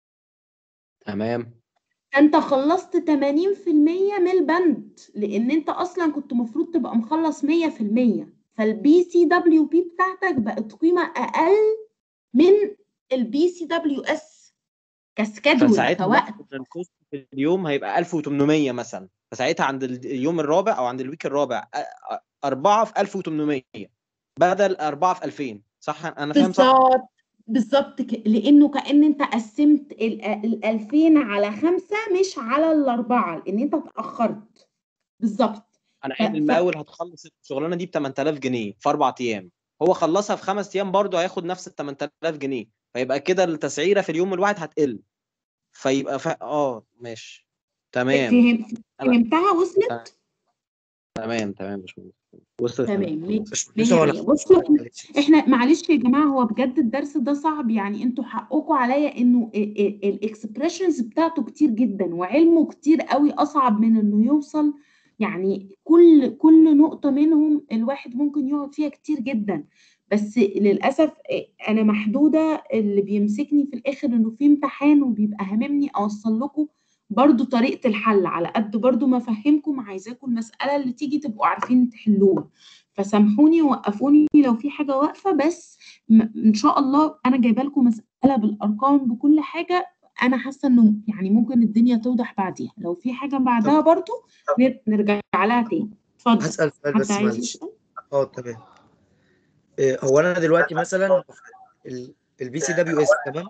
S3: تمام
S1: انت خلصت 80% من البند لان انت اصلا كنت مفروض تبقى مخلص 100% فالبي سي دبليو بي بتاعتك بقت قيمة اقل من البي سي دبليو اس كسكادول
S3: فساعتها
S1: كوقت
S3: نفس الكوست في اليوم هيبقى 1800 مثلا فساعتها عند اليوم الرابع او عند الويك الرابع أ- أ- أربعة في 1800 بدل أربعة في 2000 صح أنا فاهم صح؟
S1: بالظبط بالظبط ك... لانه كأن انت قسمت ال ال 2000 على خمسة مش على الاربعة لان انت اتأخرت بالظبط
S3: انا
S1: ف-
S3: قايل
S1: ف-
S3: المقاول هتخلص الشغلانه دي ب 8000 جنيه في اربع ايام هو خلصها في خمس ايام برضه هياخد نفس ال 8000 جنيه فيبقى كده التسعيره في اليوم الواحد هتقل فيبقى ف... اه ماشي تمام
S1: فهم...
S3: أنا-
S1: فهمتها وصلت
S3: تمام تمام مش مهم. وصلت
S1: تمام ليه
S4: مش
S1: ليه
S4: هو
S1: هي بصوا احنا معلش يا جماعه هو بجد الدرس ده صعب يعني انتوا حقكم عليا انه الاكسبريشنز بتاعته كتير جدا وعلمه كتير قوي اصعب من انه يوصل يعني كل كل نقطه منهم الواحد ممكن يقعد فيها كتير جدا بس للاسف إيه، انا محدوده اللي بيمسكني في الاخر انه في امتحان وبيبقى هاممني اوصل لكم برضو طريقه الحل على قد برضو ما افهمكم عايزاكم المساله اللي تيجي تبقوا عارفين تحلوها فسامحوني وقفوني لو في حاجه واقفه بس م- ان شاء الله انا جايبه لكم مساله بالارقام بكل حاجه انا حاسه انه يعني ممكن الدنيا توضح بعديها لو في حاجه بعدها برضو نر- نرجع لها تاني اتفضل
S4: هسأل سؤال
S1: حد
S4: بس
S1: عايز
S4: معلش
S1: يسأل؟
S4: اه تمام إيه، هو انا دلوقتي مثلا البي سي دبليو اس تمام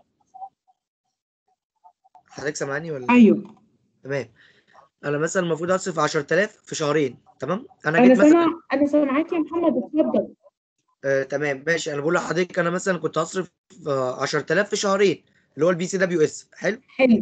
S4: حضرتك سامعني ولا
S1: ايوه
S4: تمام انا مثلا المفروض اصرف 10000 في شهرين تمام انا
S1: انا
S4: جيت مثلا
S1: سامع انا سامعاك يا محمد اتفضل
S4: آه تمام ماشي انا بقول لحضرتك انا مثلا كنت هصرف آه 10000 في شهرين اللي هو البي سي دبليو اس حلو
S1: حلو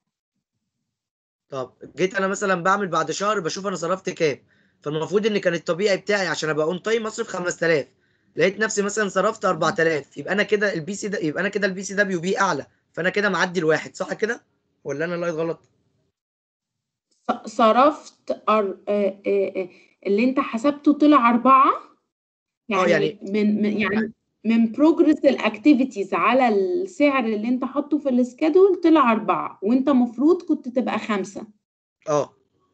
S4: طب جيت انا مثلا بعمل بعد شهر بشوف انا صرفت كام فالمفروض ان كان الطبيعي بتاعي عشان ابقى اون تايم اصرف 5000 لقيت نفسي مثلا صرفت 4000 يبقى انا كده البي سي ده يبقى انا كده البي سي دبليو بي اعلى فانا كده معدي الواحد صح كده ولا انا لاقيت غلط
S1: ص- صرفت أر... آه، آه، آه، اللي انت حسبته طلع أربعة يعني,
S4: يعني-
S1: من, من يعني من بروجرس الاكتيفيتيز على السعر اللي انت حاطه في السكادول طلع أربعة وانت مفروض كنت تبقى خمسة
S4: اه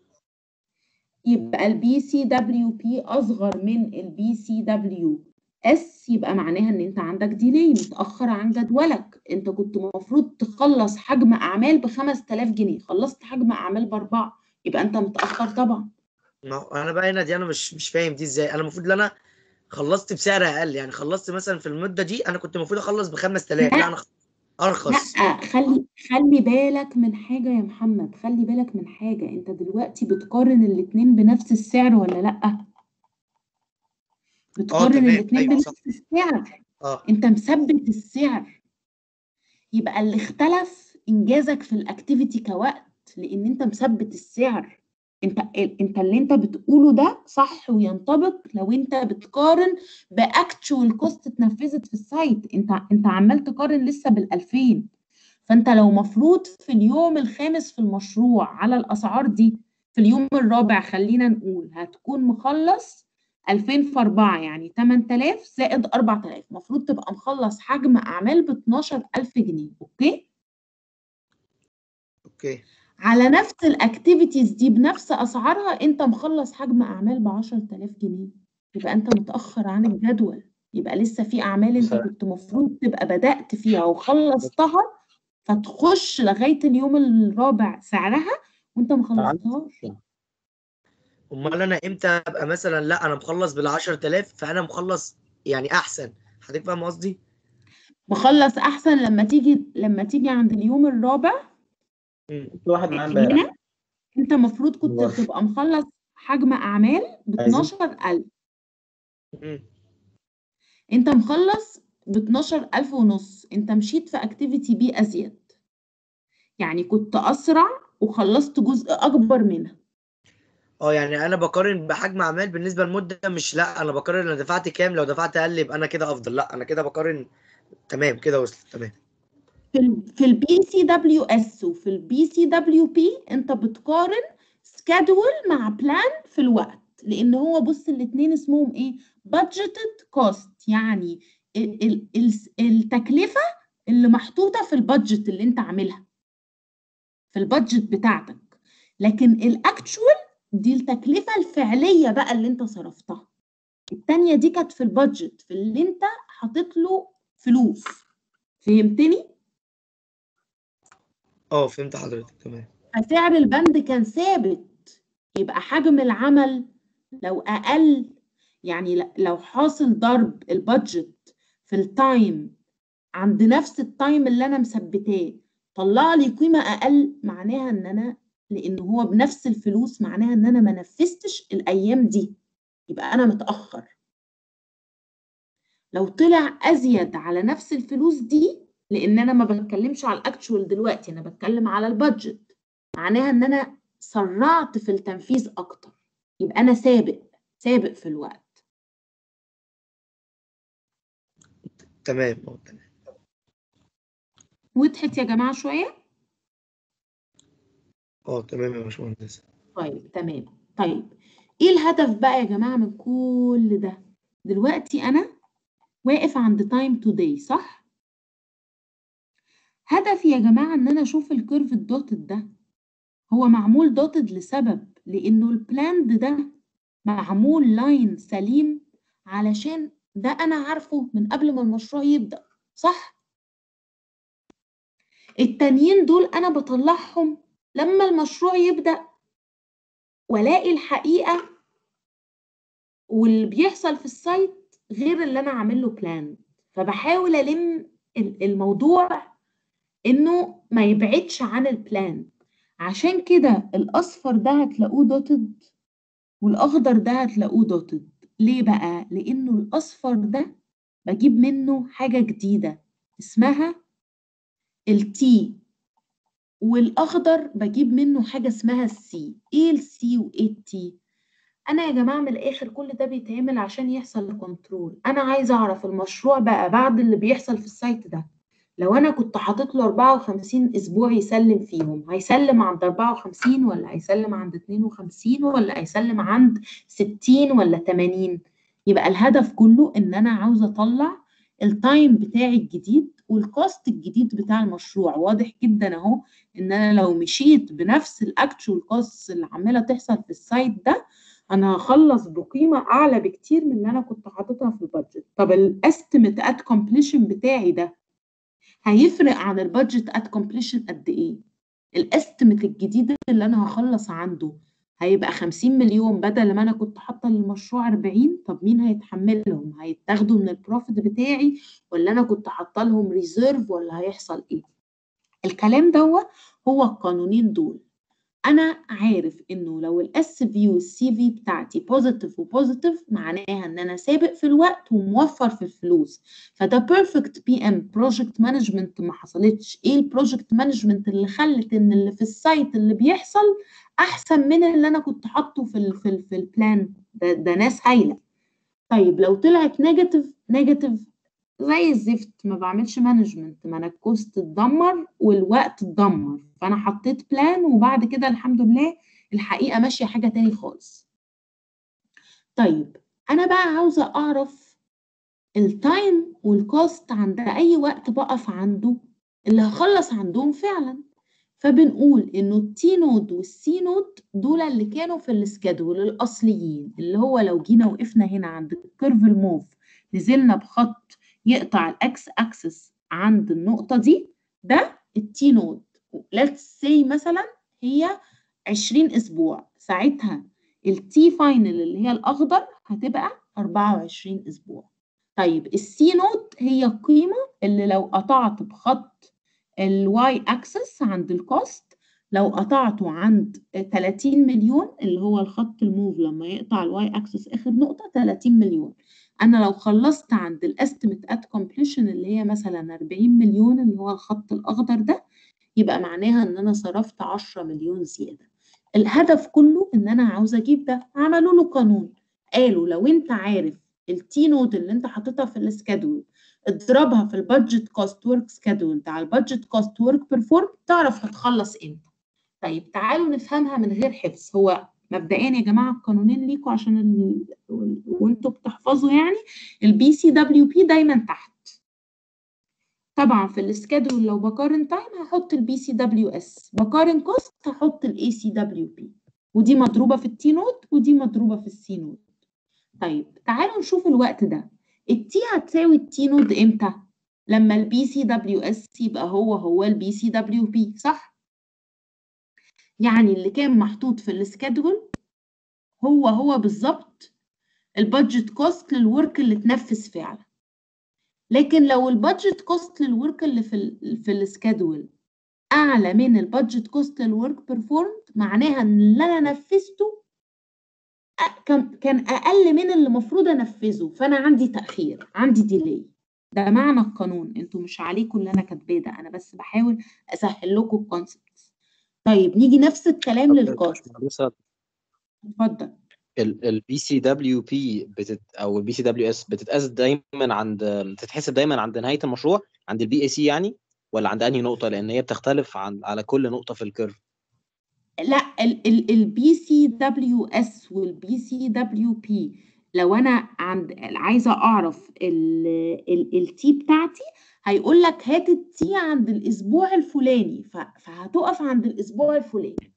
S1: يبقى البي سي دبليو بي أصغر من البي سي دبليو اس يبقى معناها ان انت عندك ديلي متأخر عن جدولك انت كنت المفروض تخلص حجم اعمال ب 5000 جنيه خلصت حجم اعمال باربعة يبقى انت متأخر طبعا
S4: ما هو انا بقى هنا دي انا مش مش فاهم دي ازاي انا المفروض ان انا خلصت بسعر اقل يعني خلصت مثلا في المده دي انا كنت المفروض اخلص ب 5000 لا انا خ- ارخص
S1: لا خلي خلي بالك من حاجة يا محمد خلي بالك من حاجة انت دلوقتي بتقارن الاتنين بنفس السعر ولا لأ بتقارن
S4: تمام،
S1: الاتنين
S4: أيوة، صح.
S1: بنفس السعر
S4: اه
S1: انت مثبت السعر يبقى اللي اختلف انجازك في الاكتيفيتي كوقت لان انت مثبت السعر انت انت اللي انت بتقوله ده صح وينطبق لو انت بتقارن باكتشوال كوست اتنفذت في السايت انت انت عمال تقارن لسه بال2000 فانت لو مفروض في اليوم الخامس في المشروع على الاسعار دي في اليوم الرابع خلينا نقول هتكون مخلص 2000 في 4 يعني 8000 زائد 4000 المفروض تبقى مخلص حجم اعمال ب 12000 جنيه اوكي
S4: اوكي
S1: على نفس الاكتيفيتيز دي بنفس اسعارها انت مخلص حجم اعمال ب 10000 جنيه يبقى انت متاخر عن الجدول يبقى لسه في اعمال انت
S3: صح.
S1: كنت مفروض تبقى بدات فيها وخلصتها فتخش لغايه اليوم الرابع سعرها وانت ما خلصتهاش
S4: امال انا امتى ابقى مثلا لا انا مخلص بال 10000 فانا مخلص يعني احسن حضرتك فاهم قصدي
S1: مخلص احسن لما تيجي لما تيجي عند اليوم الرابع
S4: مم.
S3: في واحد معاه امبارح
S1: هنا انت المفروض كنت
S3: والله.
S1: تبقى مخلص حجم اعمال ب
S3: عايزين-
S1: 12000
S4: مم.
S1: انت مخلص ب 12000 ونص انت مشيت في اكتيفيتي بي ازيد يعني كنت اسرع وخلصت جزء اكبر منها
S4: اه يعني انا بقارن بحجم اعمال بالنسبه للمده مش لا انا بقارن انا دفعت كام لو دفعت اقل يبقى انا كده افضل لا انا كده بقارن تمام كده وصلت تمام
S1: في ال في البي سي دبليو اس وفي البي سي دبليو بي انت بتقارن سكادول مع بلان في الوقت لان هو بص الاثنين اسمهم ايه budgeted cost يعني ال ال ال التكلفه اللي محطوطه في البادجت اللي انت عاملها في البادجت بتاعتك لكن الاكتشوال دي التكلفه الفعليه بقى اللي انت صرفتها التانية دي كانت في البادجت في اللي انت حاطط له فلوس فهمتني
S4: اه فهمت حضرتك تمام
S1: فسعر البند كان ثابت يبقى حجم العمل لو اقل يعني ل- لو حاصل ضرب البادجت في التايم عند نفس التايم اللي انا مثبتاه طلع لي قيمه اقل معناها ان انا لان هو بنفس الفلوس معناها ان انا ما نفذتش الايام دي يبقى انا متاخر لو طلع ازيد على نفس الفلوس دي لان انا ما بتكلمش على الاكتشوال دلوقتي انا بتكلم على البادجت معناها ان انا سرعت في التنفيذ اكتر يبقى انا سابق سابق في الوقت
S4: تمام اه تمام
S1: وضحت يا جماعه شويه
S4: اه تمام يا باشمهندس
S1: طيب تمام طيب ايه الهدف بقى يا جماعه من كل ده دلوقتي انا واقف عند تايم توداي صح هدفي يا جماعه ان انا اشوف الكيرف الدوتد ده هو معمول دوتد لسبب لانه البلاند ده معمول لاين سليم علشان ده انا عارفه من قبل ما المشروع يبدا صح التانيين دول انا بطلعهم لما المشروع يبدا والاقي الحقيقه واللي بيحصل في السايت غير اللي انا عامل له بلان فبحاول الم الموضوع انه ما يبعدش عن البلان عشان كده الاصفر ده هتلاقوه دوتد والاخضر ده هتلاقوه دوتد ليه بقى لانه الاصفر ده بجيب منه حاجه جديده اسمها التي والاخضر بجيب منه حاجه اسمها السي ايه السي وايه التي انا يا جماعه من الاخر كل ده بيتعمل عشان يحصل كنترول انا عايزه اعرف المشروع بقى بعد اللي بيحصل في السايت ده لو انا كنت حاطط له 54 اسبوع يسلم فيهم هيسلم عند 54 ولا هيسلم عند 52 ولا هيسلم عند 60 ولا 80 يبقى الهدف كله ان انا عاوزه اطلع التايم بتاعي الجديد والكوست الجديد بتاع المشروع واضح جدا اهو ان انا لو مشيت بنفس الاكتشوال كوست اللي عماله تحصل في السايت ده انا هخلص بقيمه اعلى بكتير من اللي انا كنت حاططها في البادجت طب الاستيميت ات كومبليشن بتاعي ده هيفرق عن البادجت ات كومبليشن قد ايه الاستيميت الجديد اللي انا هخلص عنده هيبقى 50 مليون بدل ما انا كنت حاطه للمشروع 40 طب مين هيتحملهم هيتاخدوا من البروفيت بتاعي ولا انا كنت حاطه لهم ريزيرف ولا هيحصل ايه الكلام دوت هو القانونين دول انا عارف انه لو الاس في والسي في بتاعتي بوزيتيف وبوزيتيف معناها ان انا سابق في الوقت وموفر في الفلوس فده بيرفكت بي ام بروجكت مانجمنت ما حصلتش ايه البروجكت مانجمنت اللي خلت ان اللي في السايت اللي بيحصل احسن من اللي انا كنت حاطه في ال في ال في البلان ده, ده ناس هايله طيب لو طلعت نيجاتيف نيجاتيف زي الزفت ما بعملش مانجمنت ما انا الكوست اتدمر والوقت اتدمر فانا حطيت بلان وبعد كده الحمد لله الحقيقه ماشيه حاجه تاني خالص طيب انا بقى عاوزه اعرف التايم والكوست عند اي وقت بقف عنده اللي هخلص عندهم فعلا فبنقول انه التي نود والسي نود دول اللي كانوا في السكادول الاصليين اللي هو لو جينا وقفنا هنا عند الكيرف الموف نزلنا بخط يقطع الاكس اكسس عند النقطه دي ده التي نود ليتس سي مثلا هي 20 اسبوع ساعتها التي فاينل اللي هي الاخضر هتبقى 24 اسبوع طيب السي نود هي القيمه اللي لو قطعت بخط الواي اكسس عند الكوست لو قطعته عند 30 مليون اللي هو الخط الموف لما يقطع الواي اكسس اخر نقطه 30 مليون انا لو خلصت عند الاستيميت ات كومبليشن اللي هي مثلا 40 مليون اللي هو الخط الاخضر ده يبقى معناها ان انا صرفت 10 مليون زياده الهدف كله ان انا عاوزه اجيب ده عملوا له قانون قالوا لو انت عارف التي نود اللي انت حاططها في السكادول اضربها في البادجت كوست ورك سكادول على البادجت كوست ورك بيرفورم تعرف هتخلص امتى طيب تعالوا نفهمها من غير حفظ هو مبدئيا يا جماعه القانونين ليكوا عشان ال... وانتوا بتحفظوا يعني البي سي دبليو بي دايما تحت طبعا في السكادول لو بقارن تايم هحط البي سي دبليو اس بقارن كوست هحط الاي سي دبليو بي ودي مضروبه في التي نود ودي مضروبه في السي نود طيب تعالوا نشوف الوقت ده التي هتساوي التي نود امتى لما البي سي دبليو اس يبقى هو هو البي سي دبليو بي صح يعني اللي كان محطوط في السكادول هو هو بالظبط البادجت كوست للورك اللي اتنفذ فعلا لكن لو البادجت كوست للورك اللي في ال في السكادول اعلى من البادجت كوست للورك بيرفورمد معناها ان اللي انا نفذته أ- كان كان اقل من اللي المفروض انفذه فانا عندي تاخير عندي ديلي ده معنى القانون انتوا مش عليكم اللي انا كاتباه ده انا بس بحاول اسهل لكم الكونسبتس طيب نيجي نفس الكلام للكوست اتفضل
S3: البي سي دبليو بي بتت او البي سي دبليو اس بتتقاس دايما عند بتتحسب دايما عند نهايه المشروع عند البي اي سي يعني ولا عند انهي نقطه لان هي بتختلف عن على كل نقطه في الكيرف
S1: لا البي سي دبليو اس والبي سي دبليو بي لو انا عند عايزه اعرف التي بتاعتي هيقول لك هات التي عند الاسبوع الفلاني ف- فهتقف عند الاسبوع الفلاني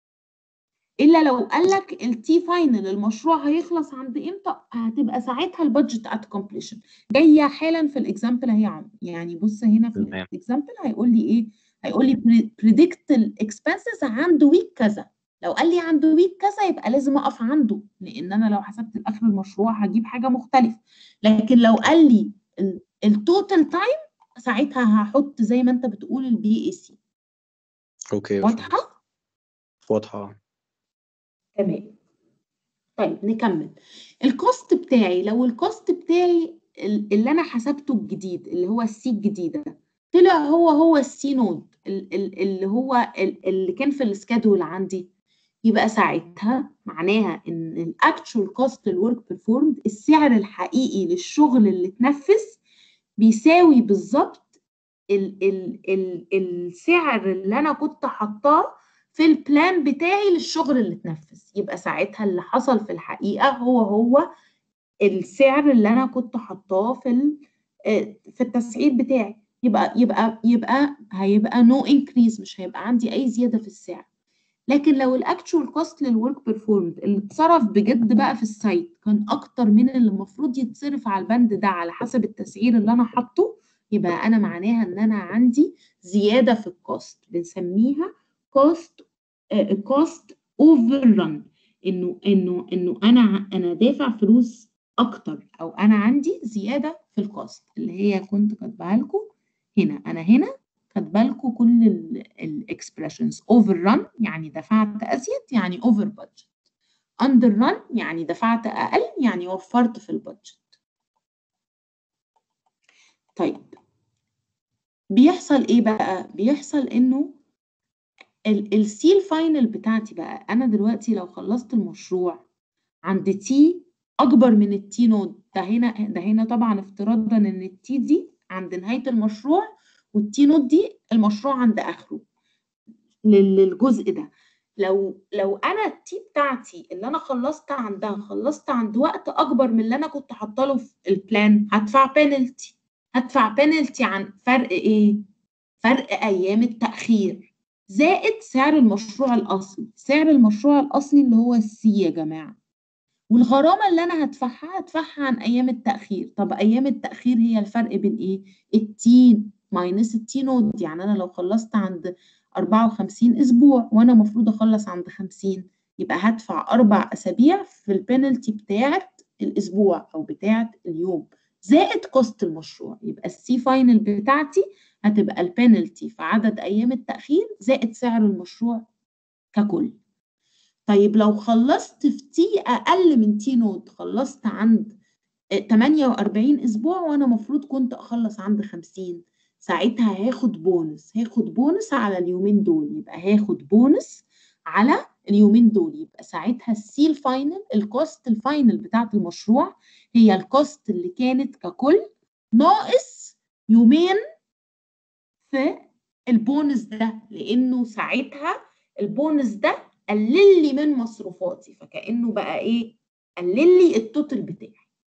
S1: الا لو قال لك التي فاينل المشروع هيخلص عند امتى هتبقى ساعتها البادجت ات كومبليشن جايه حالا في الاكزامبل اهي يا عم يعني بص هنا في
S3: تمام.
S1: الاكزامبل هيقول لي ايه هيقول لي بريدكت الاكسبنسز عند ويك كذا لو قال لي عند ويك كذا يبقى لازم اقف عنده لان انا لو حسبت لاخر المشروع هجيب حاجه مختلفه لكن لو قال لي التوتال تايم ساعتها هحط زي ما انت بتقول البي اي سي
S3: اوكي
S1: واضحه
S3: واضحه
S1: تمام طيب نكمل الكوست بتاعي لو الكوست بتاعي ال- اللي انا حسبته الجديد اللي هو السي الجديده طلع هو هو السي نود ال- ال- اللي هو ال- اللي كان في السكادول عندي يبقى ساعتها معناها ان الاكتشوال كوست للورك بيرفورمد السعر الحقيقي للشغل اللي اتنفذ بيساوي بالظبط ال ال ال السعر اللي انا كنت حاطاه في البلان بتاعي للشغل اللي اتنفذ يبقى ساعتها اللي حصل في الحقيقة هو هو السعر اللي انا كنت حاطاه في ال- آه، في التسعير بتاعي يبقى يبقى يبقى هيبقى نو no انكريز مش هيبقى عندي اي زيادة في السعر لكن لو الاكتشوال كوست للورك بيرفورمد اللي اتصرف بجد بقى في السايت كان اكتر من اللي المفروض يتصرف على البند ده على حسب التسعير اللي انا حاطه يبقى انا معناها ان انا عندي زيادة في الكوست بنسميها كوست كوست اوفر ران انه انه انه انا انا دافع فلوس اكتر او انا عندي زياده في الكوست اللي هي كنت كاتباها لكم هنا انا هنا كاتبه لكم كل الاكسبريشنز اوفر ران يعني دفعت ازيد يعني اوفر بادجت اندر ران يعني دفعت اقل يعني وفرت في البادجت طيب بيحصل ايه بقى بيحصل انه السيل فاينل بتاعتي بقى انا دلوقتي لو خلصت المشروع عند تي اكبر من التي نود ده هنا ده هنا طبعا افتراضا ان التي دي عند نهايه المشروع والتي نود دي المشروع عند اخره لل- للجزء ده لو لو انا التي بتاعتي اللي انا خلصت عندها خلصت عند وقت اكبر من اللي انا كنت حاطه له في البلان هدفع بينالتي هدفع بينالتي عن فرق ايه فرق ايام التاخير زائد سعر المشروع الأصلي سعر المشروع الأصلي اللي هو السي يا جماعة والغرامة اللي أنا هدفعها هدفعها عن أيام التأخير طب أيام التأخير هي الفرق بين إيه؟ التين ماينس التي نود يعني أنا لو خلصت عند 54 أسبوع وأنا المفروض أخلص عند 50 يبقى هدفع أربع أسابيع في البينالتي بتاعة الأسبوع أو بتاعة اليوم زائد كوست المشروع يبقى السي فاينل بتاعتي هتبقى البينالتي في عدد أيام التأخير زائد سعر المشروع ككل طيب لو خلصت في تي أقل من تي نود خلصت عند 48 أسبوع وأنا مفروض كنت أخلص عند 50 ساعتها هاخد بونس هاخد بونس على اليومين دول يبقى هاخد بونس على اليومين دول يبقى ساعتها السي الفاينل الكوست الفاينل بتاعت المشروع هي الكوست اللي كانت ككل ناقص يومين في البونس ده لانه ساعتها البونس ده قلل لي من مصروفاتي فكانه بقى ايه قلل لي التوتال بتاعي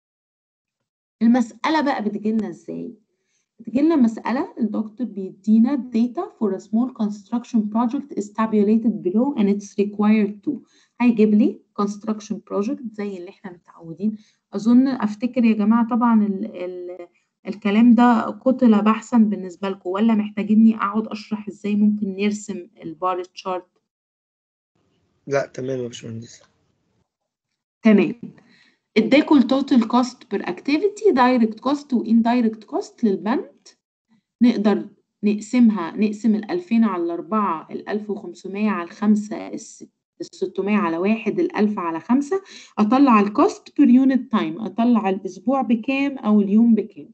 S1: المساله بقى بتجيلنا ازاي بتجيلنا مساله الدكتور بيدينا data for a small construction project is tabulated below and it's required to هيجيب لي construction project زي اللي احنا متعودين اظن افتكر يا جماعه طبعا ال ال الكلام ده قتل بحثا بالنسبة لكم ولا محتاجيني أقعد أشرح إزاي ممكن نرسم البار تشارت
S4: لا تمام يا باشمهندس
S1: تمام اداكوا التوتال كوست بير اكتيفيتي دايركت كوست واندايركت كوست للبند نقدر نقسمها نقسم ال 2000 على 4 ال 1500 على 5 ال 600 على 1 ال 1000 على 5 اطلع الكوست بير يونت تايم اطلع الاسبوع بكام او اليوم بكام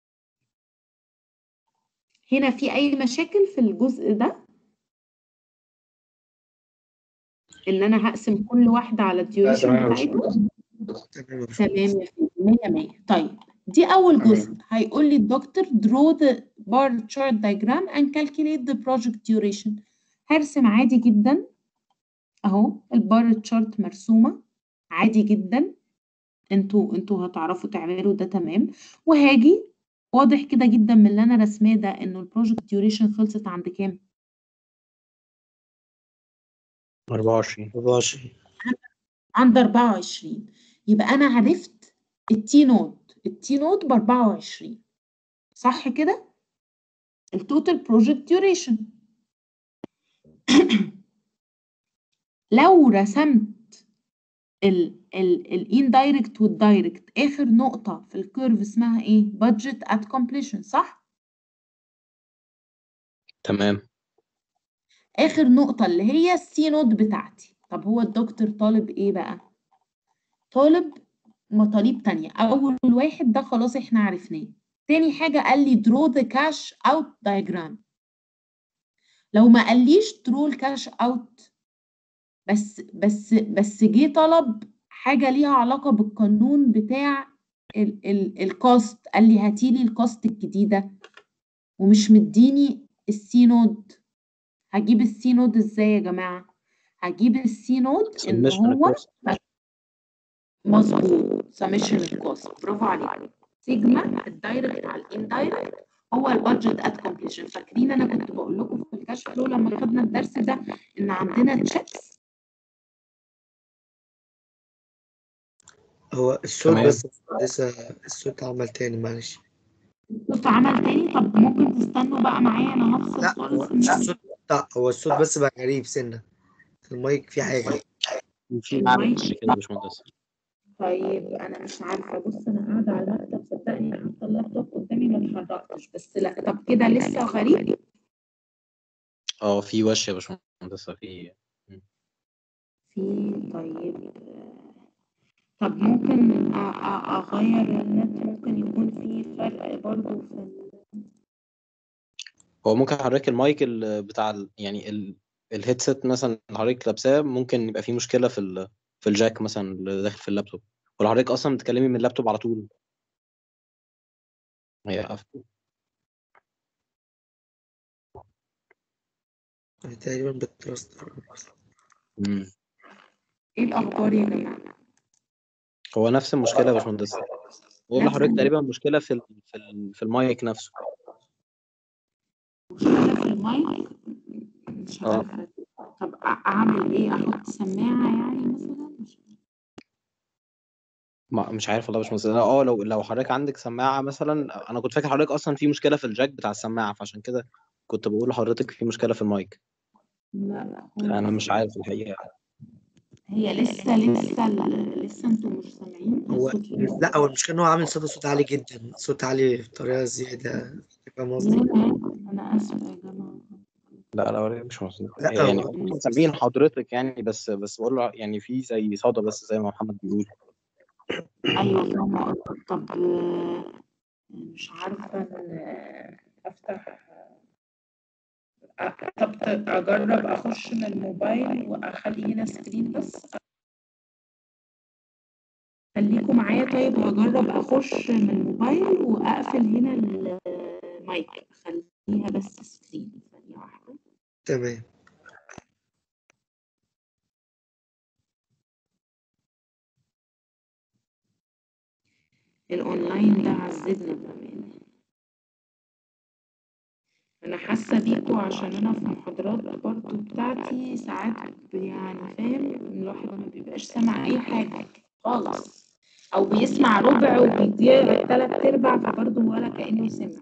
S1: هنا في اي مشاكل في الجزء ده ان انا هقسم كل واحده على الديوريشن
S5: تمام يا
S1: بتاعتها
S4: تمام يا
S1: تمام يا فندم 100 100 طيب دي اول جزء هيقول لي الدكتور draw the bar chart diagram and calculate the project duration هرسم عادي جدا اهو البار تشارت مرسومه عادي جدا انتوا انتوا هتعرفوا تعملوا ده تمام وهاجي واضح كده جدا من اللي انا رسماه ده انه البروجكت ديوريشن خلصت عند كام
S3: 24
S4: 24
S1: عند 24 يبقى انا عرفت التي نود التي نود ب 24 صح كده التوتال بروجكت ديوريشن لو رسمت ال ال الاندايركت والدايركت اخر نقطه في الكيرف اسمها ايه budget at completion صح
S3: تمام
S1: اخر نقطه اللي هي السي نود بتاعتي طب هو الدكتور طالب ايه بقى طالب مطالب تانية اول واحد ده خلاص احنا عرفناه تاني حاجه قال لي draw the cash out diagram لو ما قاليش draw الكاش اوت بس بس بس جه طلب حاجه ليها علاقه بالقانون بتاع ال ال الكوست قال لي هاتي لي الكوست الجديده ومش مديني السي نود هجيب السي نود ازاي يا جماعه هجيب السي نود ان
S3: Summation
S1: هو
S3: الcost.
S1: مظبوط سمشن الكوست برافو عليك سيجما الدايركت على الاندايركت هو البادجت ات كومبليشن فاكرين انا كنت بقول لكم في الكاش فلو لما خدنا الدرس ده ان عندنا تشيكس
S4: هو الصوت
S3: تمام.
S4: بس لسه الصوت عمل تاني معلش
S1: صوت عمل تاني طب ممكن تستنوا بقى معايا انا هفصل
S4: لا
S1: خالص
S4: هو
S1: من-
S4: الصوت لا هو الصوت بس بقى غريب سنة المايك فيه حاجة
S3: في
S1: المايك.
S3: معلش كده يا باشمهندس
S1: طيب انا مش عارفه بص انا قاعده على المكتب صدقني حاطه اللابتوب قدامي ما اتحركتش بس لا طب كده لسه غريب
S3: اه في وش يا باشمهندس في
S1: في طيب آه، طب ممكن أ- أ- اغير النت ممكن يكون في فرق برضو في ال-
S3: هو ممكن حضرتك المايك ال- بتاع ال- يعني ال- الهيدسет مثلا اللي حضرتك لابساه ممكن يبقى فيه مشكله في ال- في الجاك مثلا اللي داخل في اللابتوب ولا حضرتك اصلا بتتكلمي من اللابتوب على طول هي قافله
S4: أنا تقريبا بتراست
S3: مم.
S1: ايه الاخبار يا جماعه
S3: هو نفس المشكله يا باشمهندس بقول
S1: نفس
S3: لحضرتك تقريبا مشكله في ال- في ال- في المايك نفسه
S1: مشكله في المايك مش
S3: اه.
S1: عارفه طب أ- اعمل ايه احط سماعه يعني مثلا مش
S3: ما مش عارف والله يا باشمهندس أنا اه لو لو حضرتك عندك سماعه مثلا انا كنت فاكر حضرتك اصلا في مشكله في الجاك بتاع السماعه فعشان كده كنت بقول لحضرتك في مشكله في المايك
S1: لا لا هو
S3: انا مش عارف الحقيقه
S1: هي لسه لسه ال- لسه انتوا مش سامعين
S4: هو
S1: الصوت لسه.
S4: لا هو المشكلة إن هو عامل صدى صوت عالي جدا صوت عالي بطريقة زيادة فاهم قصدي؟
S1: انا اسفه يا جماعه
S3: لا لا ولا مش مظبوط
S4: لا،
S3: يعني
S4: هو-
S3: هم سامعين حضرتك يعني بس بس بقول له يعني في زي صدى بس زي ما محمد بيقول
S1: ايوه فاهمه قصدك. طب آه، مش عارفه أنا افتح أ- طب اجرب اخش من الموبايل واخلي هنا سكرين بس خليكم معايا طيب هجرب اخش من الموبايل واقفل هنا المايك اخليها بس سكرين ثانيه واحده
S4: تمام
S1: الاونلاين ده عذبنا بامانه انا حاسه بيكوا عشان انا في محاضرات برضو بتاعتي ساعات ب- يعني فاهم الواحد ما بيبقاش سامع اي حاجه خالص او بيسمع ربع وبيضيع تلات ارباع فبرضه ولا كانه سمع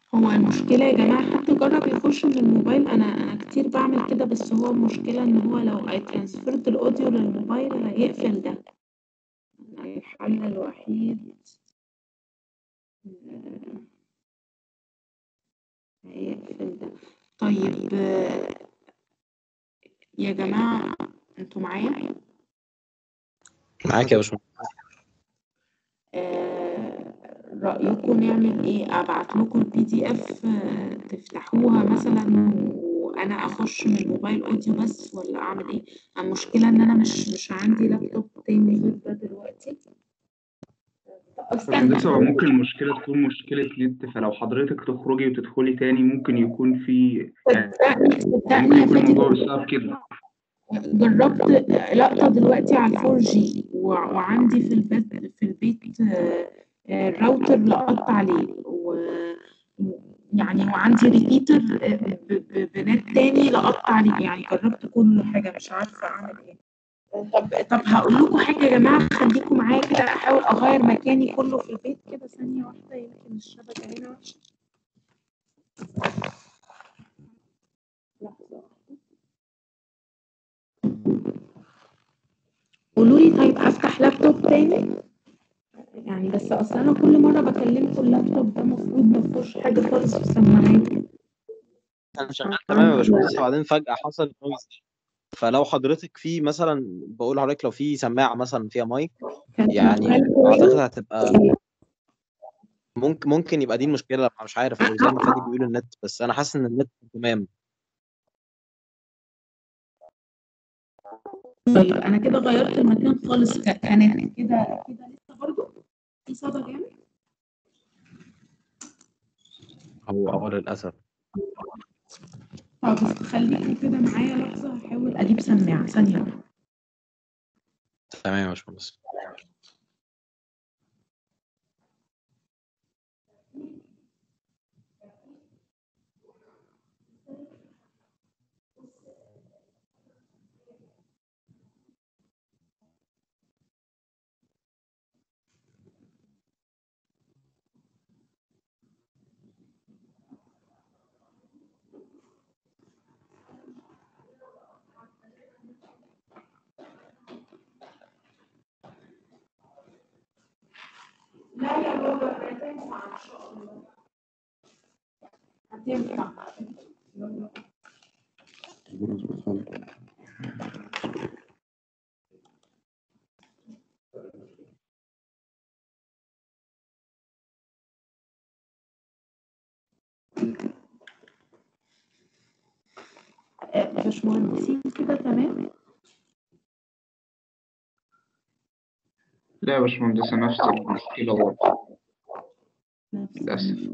S1: هو المشكلة يا جماعة حد جرب يخش من الموبايل أنا أنا كتير بعمل كده بس هو المشكلة إن هو لو أي ترانسفيرت الأوديو للموبايل هيقفل ده الحل الوحيد آه، هيقفل ده طيب آه، يا جماعة انتوا معايا
S3: معاك يا باشمهندس
S1: آه، رأيكم نعمل ايه ابعت لكم البي دي اف تفتحوها مثلا وانا اخش من الموبايل اوديو بس ولا اعمل ايه المشكلة ان انا مش مش عندي لابتوب تاني غير ده دلوقتي
S2: باشمهندس هو ممكن المشكلة تكون مشكلة نت فلو حضرتك تخرجي وتدخلي تاني ممكن يكون في يعني
S1: صدقني صدقني
S2: ممكن
S1: يا
S2: يكون
S1: فادي
S2: الموضوع بسبب كده
S1: جربت لقطة دلوقتي على 4 جي وعندي في البيت في البيت آه، آه، الراوتر لقطت عليه و- يعني وعندي ريبيتر آه، ب- ب- بنت تاني لقطت عليه يعني جربت كل حاجة مش عارفة أعمل إيه طب طب هقول لكم حاجة يا جماعة خليكم معايا كده أحاول أغير مكاني كله في البيت كده ثانية واحدة يمكن الشبكة هنا وحشة لحظة واحدة. قولوا لي طيب افتح لابتوب تاني يعني بس اصل انا كل مره بكلمكم اللابتوب ده المفروض ما فيهوش حاجه خالص في السماعات
S3: انا شغال تمام يا باشمهندس وبعدين فجأة حصل نويز فلو حضرتك في مثلا بقول لحضرتك لو في سماعة مثلا فيها مايك
S1: كان
S3: يعني
S1: شغال
S3: اعتقد
S1: كويس
S3: هتبقى ممكن ممكن يبقى دي المشكلة أنا مش عارف او زي ما فادي بيقول النت بس انا حاسس ان النت تمام
S1: طيب انا كده غيرت المكان خالص ك- كانت كده كده لسه برضه في صدى جامد
S3: هو اه للاسف
S1: طب بس خليكم كده معايا لحظه هحاول اجيب سماعه ثانيه واحدة.
S3: تمام يا باشمهندس
S1: لا يا بابا هتنفع ان شاء الله هتنفع يلا. آه، باشمهندسين كده تمام
S2: لا يا باشمهندس نفس المشكلة برضه
S1: نفس
S2: للأسف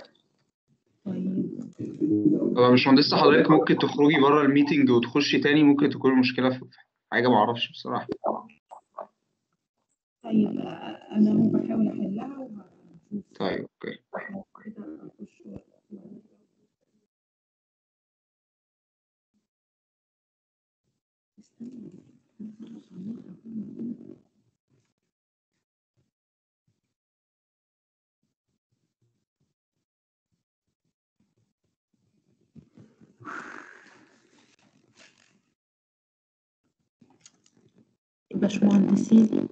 S1: طيب
S2: طب يا باشمهندس حضرتك ممكن تخرجي بره الميتنج وتخشي تاني ممكن تكون المشكلة في حاجة معرفش بصراحة
S1: طيب آه، انا هو بحاول احلها وهشوف
S2: طيب اوكي
S1: كده اخش باشمهندسين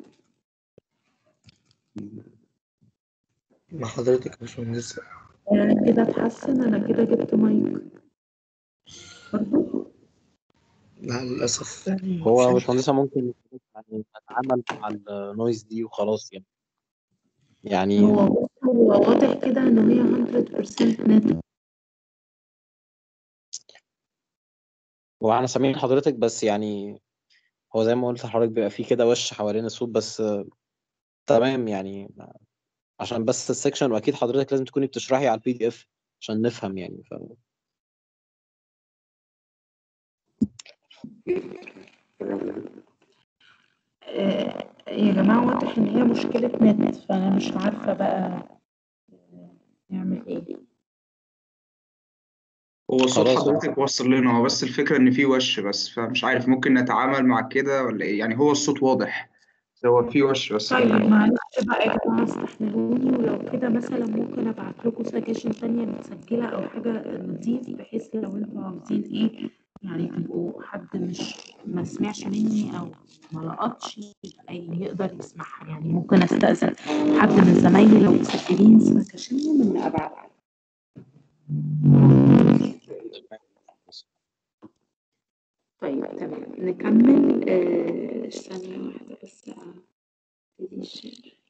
S4: مع حضرتك يا باشمهندس
S1: آه، كده اتحسن انا كده جبت مايك برضو
S4: لا للأسف يعني
S3: هو يا
S4: مش-
S3: باشمهندس ممكن يعني نتعامل مع النويز دي وخلاص يعني يعني
S1: هو بص هو واضح كده ان هي 100% نت
S3: هو احنا سامعين حضرتك بس يعني هو زي ما قلت لحضرتك بيبقى فيه كده وش حوالين الصوت بس آه، تمام يعني عشان بس السكشن واكيد حضرتك لازم تكوني بتشرحي على البي دي اف عشان نفهم يعني ف...
S1: آه، يا جماعة واضح ان هي مشكلة نت فانا مش عارفة بقى آه، نعمل ايه
S2: هو صوت
S3: خلاص
S2: حضرتك وصل لنا هو بس الفكرة إن في وش بس فمش عارف ممكن نتعامل مع كده ولا إيه يعني هو الصوت واضح هو في وش بس
S1: طيب معلش بقى يا جماعة استحملوني ولو كده مثلا ممكن ابعت لكم سجاشن تانية متسجلة او حاجة نضيف بحيث لو انتوا عاوزين ايه يعني تبقوا حد مش ما سمعش مني او ما لقطش يبقى يقدر يسمعها يعني ممكن استأذن حد من زمايلي لو مسجلين سجاشنهم ان ابعتها طيب تمام نكمل آه ثانية واحدة بس ابتدي الشير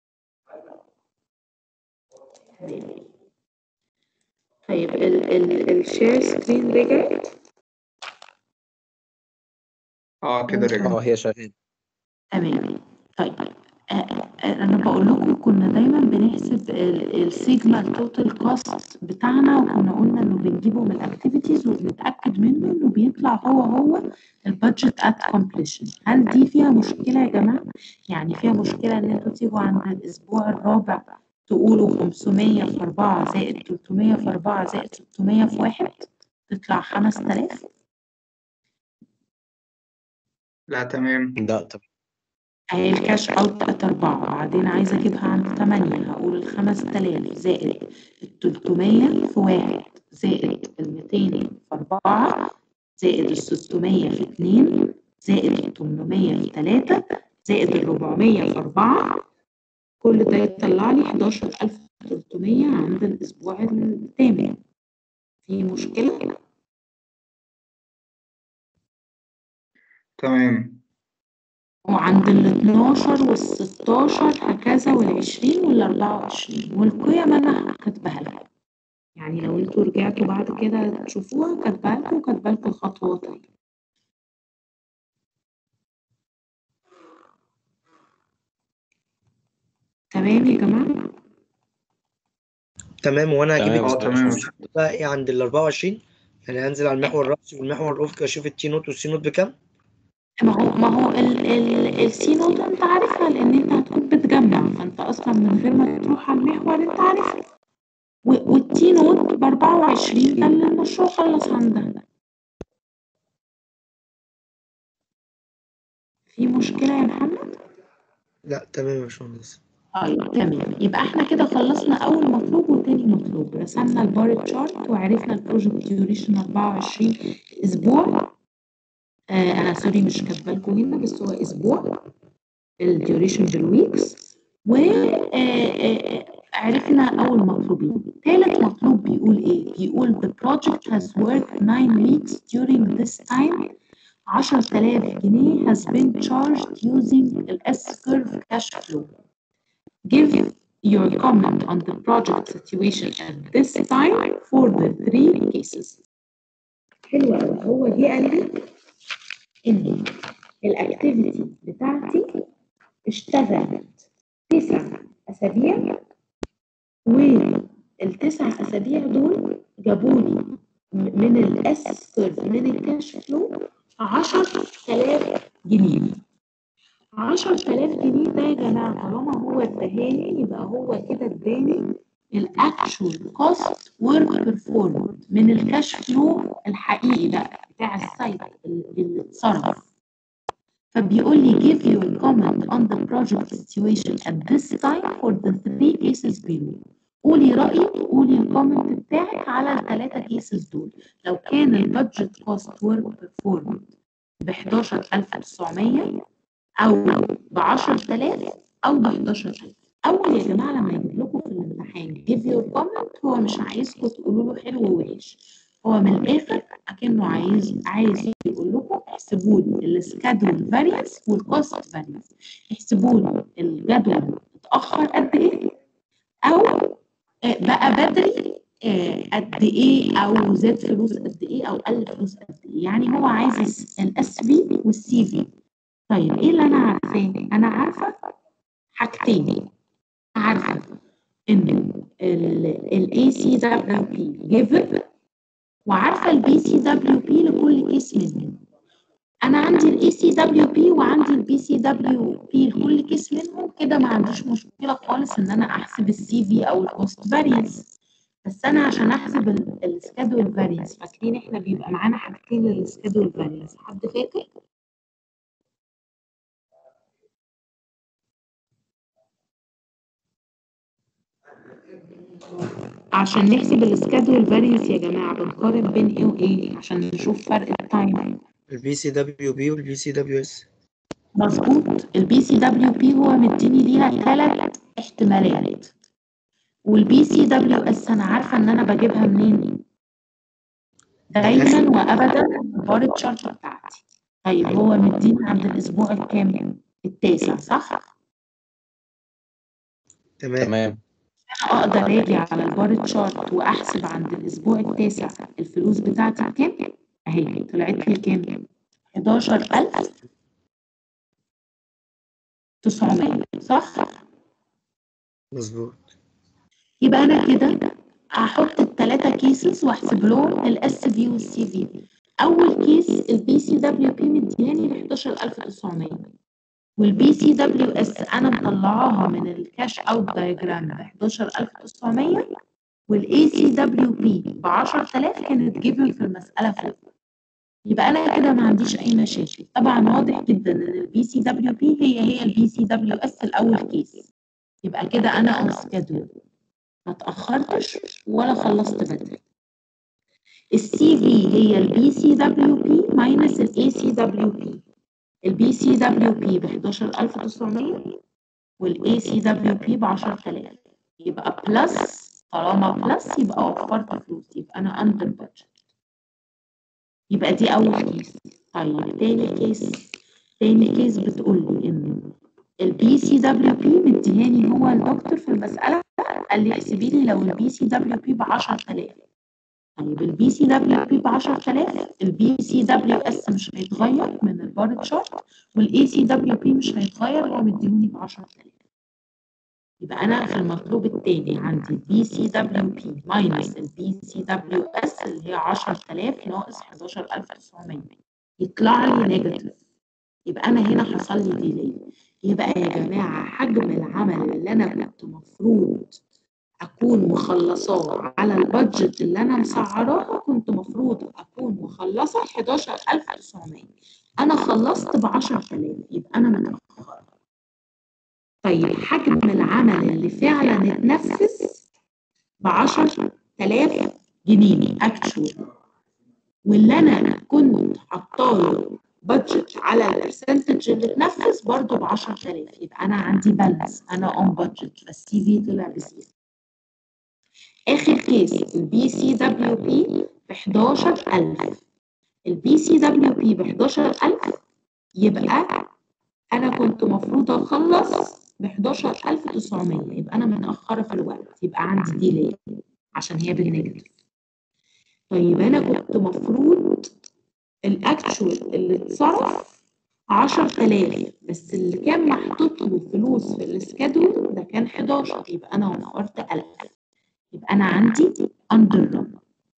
S1: تمام طيب ال ال الشير سكرين رجعت
S2: اه كده رجع
S3: اه هي شغاله
S1: تمام طيب آه، آه، انا بقول لكم كنا دايما بنحسب السيجما التوتال كوست بتاعنا وكنا قلنا انه بنجيبه من الاكتيفيتيز وبنتاكد منه انه بيطلع هو هو البادجت ات كومبليشن هل دي فيها مشكله يا جماعه يعني فيها مشكله ان انتوا تيجوا عند الاسبوع الرابع تقولوا 500 في 4 زائد 300 في 4 زائد 600 في 1 تطلع 5000
S2: لا تمام
S3: لا طب
S1: هي الكاش اوت بقت أربعة بعدين عايزة أجيبها عند تمانية هقول الخمس تلاف زائد التلتمية في واحد زائد الميتين في أربعة زائد الستمية في اتنين زائد التمنمية في تلاتة زائد الربعمية في أربعة كل ده يطلع لي حداشر ألف تلتمية عند الأسبوع الثامن في مشكلة؟
S2: تمام
S1: وعند ال 12 وال 16 هكذا وال 20 وال 24 والقيم انا كاتباها لكم يعني لو انتوا رجعتوا بعد كده تشوفوها كاتباها لكم وكاتبه لكم الخطوات اهي تمام يا جماعه
S4: تمام وانا هجيب
S3: تمام
S2: اه
S4: التي
S2: تمام
S4: نوت بقى ايه عند ال 24 يعني هنزل على المحور الرأسي والمحور الأفقي اشوف التي نوت والسي نوت بكام
S1: ما هو ما هو ال ال السي نوت انت عارفها لان انت هتكون بتجمع فانت اصلا من غير ما تروح على المحور انت عارفها و- والتي نوت ب 24 ده اللي المشروع خلص عندها في مشكله يا محمد؟
S4: لا تمام يا باشمهندس
S1: طيب تمام يبقى احنا كده خلصنا اول مطلوب وتاني مطلوب رسمنا البار تشارت وعرفنا البروجكت ديوريشن 24 اسبوع آه انا سوري مش كاتبه لكم هنا بس هو اسبوع الديوريشن بالويكس وعرفنا اول مطلوبين ثالث مطلوب بيقول ايه بيقول the project has worked 9 weeks during this time 10000 جنيه has been charged using ال S curve cash flow give your comment on the project situation at this time for the three cases. حلو قوي هو جه قال لي ان الاكتيفيتي بتاعتي اشتغلت تسع اسابيع والتسع اسابيع دول جابوا لي من الاس كيرف من الكاش فلو 10000 جنيه 10000 جنيه ده يا جماعه طالما هو اداهاني يبقى هو كده اداني الاكشوال كوست ورك بيرفورمد من الكاش فلو الحقيقي بقى بتاع السايت اللي اتصرف فبيقول لي give your comment on the project situation at this time for the three cases below قولي رأيك قولي الكومنت بتاعك على الثلاثة كيسز دول لو كان البادجت كوست ورك بيرفورمد ب 11900 او ب 10000 او ب 11000 اول يا جماعه لما يجيب لكم في الامتحان give your comment هو مش عايزكم تقولوا له حلو ووحش هو من الاخر اكنه عايز عايز يقول لكم احسبوا لي السكادول فاريانس والكوست فاريانس احسبوا لي الجدول اتاخر قد ايه او آه، بقى بدري آه، قد ايه او زاد فلوس قد ايه او قل فلوس قد ايه يعني هو عايز الاس في والسي في طيب ايه اللي انا عارفاه انا عارفه حاجتين عارفه ان الاي سي دبليو بي جيفن وعارفه البي سي دبليو بي لكل كيس منهم انا عندي الاي سي دبليو بي وعندي البي سي دبليو بي لكل كيس منهم كده ما عنديش مشكله خالص ان انا احسب السي في او الكوست فارينس بس انا عشان احسب السكادول فارينس فاكرين احنا بيبقى معانا حاجتين للسكادول فارينس حد فاكر عشان نحسب السكادول فاريوس يا جماعة بنقارن بين ايه وايه عشان نشوف فرق التايم
S4: البي سي دبليو بي والبي سي دبليو اس
S1: مظبوط البي سي دبليو بي هو مديني ليها ثلاث احتمالات والبي سي دبليو اس انا عارفه ان انا بجيبها منين دايما وابدا البار تشارت بتاعتي طيب هو مديني عند الاسبوع الكام التاسع صح
S4: تمام
S3: تمام
S1: انا اقدر اجي على البار تشارت واحسب عند الاسبوع التاسع الفلوس بتاعتي بكام اهي طلعت لي كام 11900 900 صح
S4: مظبوط
S1: يبقى انا كده هحط الثلاثه كيسز واحسب لهم الاس في والسي في اول كيس البي سي دبليو بي مدياني ل 11900 والبي سي دبليو اس انا مطلعاها من الكاش اوت دايجرام ب 11900 والاي سي دبليو بي ب 10000 كانت جيفن في المساله فوق يبقى انا كده ما عنديش اي مشاكل طبعا واضح جدا ان البي سي دبليو بي هي هي البي سي دبليو اس الاول كيس يبقى كده انا اون سكادول ما اتاخرتش ولا خلصت بدري السي في هي البي سي دبليو بي ماينس الاي سي دبليو بي البي سي دبليو بي ب 11900 والاي سي دبليو بي ب 10000 يبقى بلس طالما بلس يبقى وفرت فلوس يبقى انا اندر بادجت يبقى دي اول كيس طيب تاني كيس تاني كيس بتقول لي ان البي سي دبليو بي مديهاني هو الدكتور في المساله قال لي احسبي لي لو البي سي دبليو بي ب 10000 طيب البي سي دبليو بي ب 10000 البي سي دبليو اس مش هيتغير من البار تشارت والاي سي دبليو بي مش هيتغير هو مديهوني ب 10000 يبقى انا في المطلوب التاني عندي البي سي دبليو بي ماينس البي سي دبليو اس اللي هي 10000 ناقص 11900 يطلع لي نيجاتيف يبقى انا هنا حصل لي ديلي يبقى يا جماعه حجم العمل اللي انا كنت مفروض اكون مخلصاه على البادجت اللي انا مسعراها كنت مفروض اكون مخلصه 11900 انا خلصت ب 10000 يبقى انا متاخره طيب حجم العمل اللي فعلا اتنفذ ب 10000 جنيه اكتشوال واللي انا كنت حاطاه بادجت على البرسنتج اللي اتنفذ برضه ب 10000 يبقى انا عندي بالانس انا اون بادجت فالسي في طلع بزيرو اخر كيس البي سي دبليو بي ب 11000 البي سي دبليو بي ب 11000 يبقى انا كنت مفروض اخلص ب 11900 يبقى انا متاخره في الوقت يبقى عندي ديلي عشان هي بالنيجاتيف طيب انا كنت مفروض الاكتشوال اللي اتصرف 10000 بس اللي كان محطوط له فلوس في السكادول ده كان 11 يبقى انا وفرت 1000 يبقى انا عندي اندر رن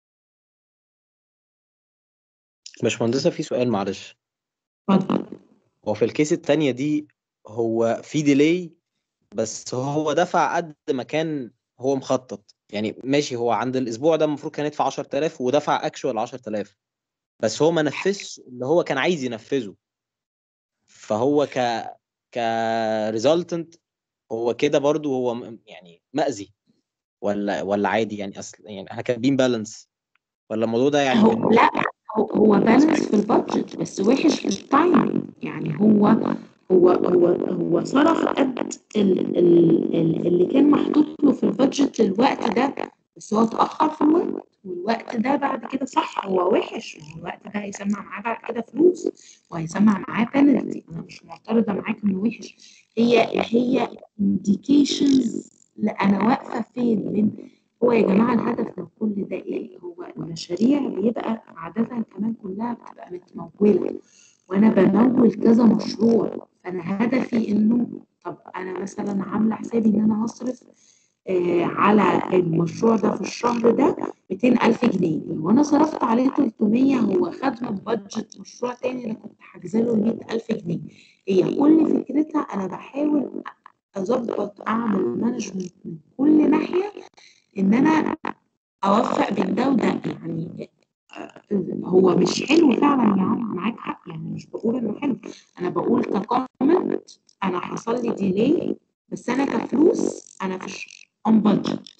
S3: باشمهندسة في سؤال معلش
S1: اتفضل
S3: هو في الكيس التانية دي هو في ديلي بس هو دفع قد ما كان هو مخطط يعني ماشي هو عند الاسبوع ده المفروض كان يدفع 10000 ودفع اكشوال 10000 بس هو ما نفذش اللي هو كان عايز ينفذه فهو ك ك ريزلتنت هو كده برضو هو م- يعني مأذي ولا ولا عادي يعني اصل يعني احنا كاتبين بالانس ولا الموضوع ده يعني
S1: هو
S3: من-
S1: لا هو هو بالانس في البادجت بس وحش في التايمينج يعني هو هو هو هو صرف قد ال- ال- ال- اللي كان محطوط له في البادجت الوقت ده بس هو اتأخر في الوقت والوقت ده بعد كده صح هو وحش ما هو الوقت ده هيسمع معاه بعد كده فلوس وهيسمع معاه بنالتي انا مش معترضه معاك انه وحش هي هي انديكيشنز انا واقفه فين من هو يا جماعه الهدف من كل ده ايه هو المشاريع بيبقى عاده كمان كلها بتبقى متموله وانا بمول كذا مشروع فانا هدفي انه طب انا مثلا عامله حسابي ان انا هصرف آه على المشروع ده في الشهر ده 200000 جنيه لو انا صرفت عليه 300 هو خد من بادجت مشروع تاني انا كنت حاجزه له 100000 جنيه هي كل فكرتها انا بحاول اظبط اعمل مانجمنت من كل ناحيه ان انا اوفق بين ده وده يعني هو مش حلو فعلا يا عم معاك حق يعني مش بقول انه حلو انا بقول ككومنت انا حصل لي ديلي بس انا كفلوس انا في اون بادجت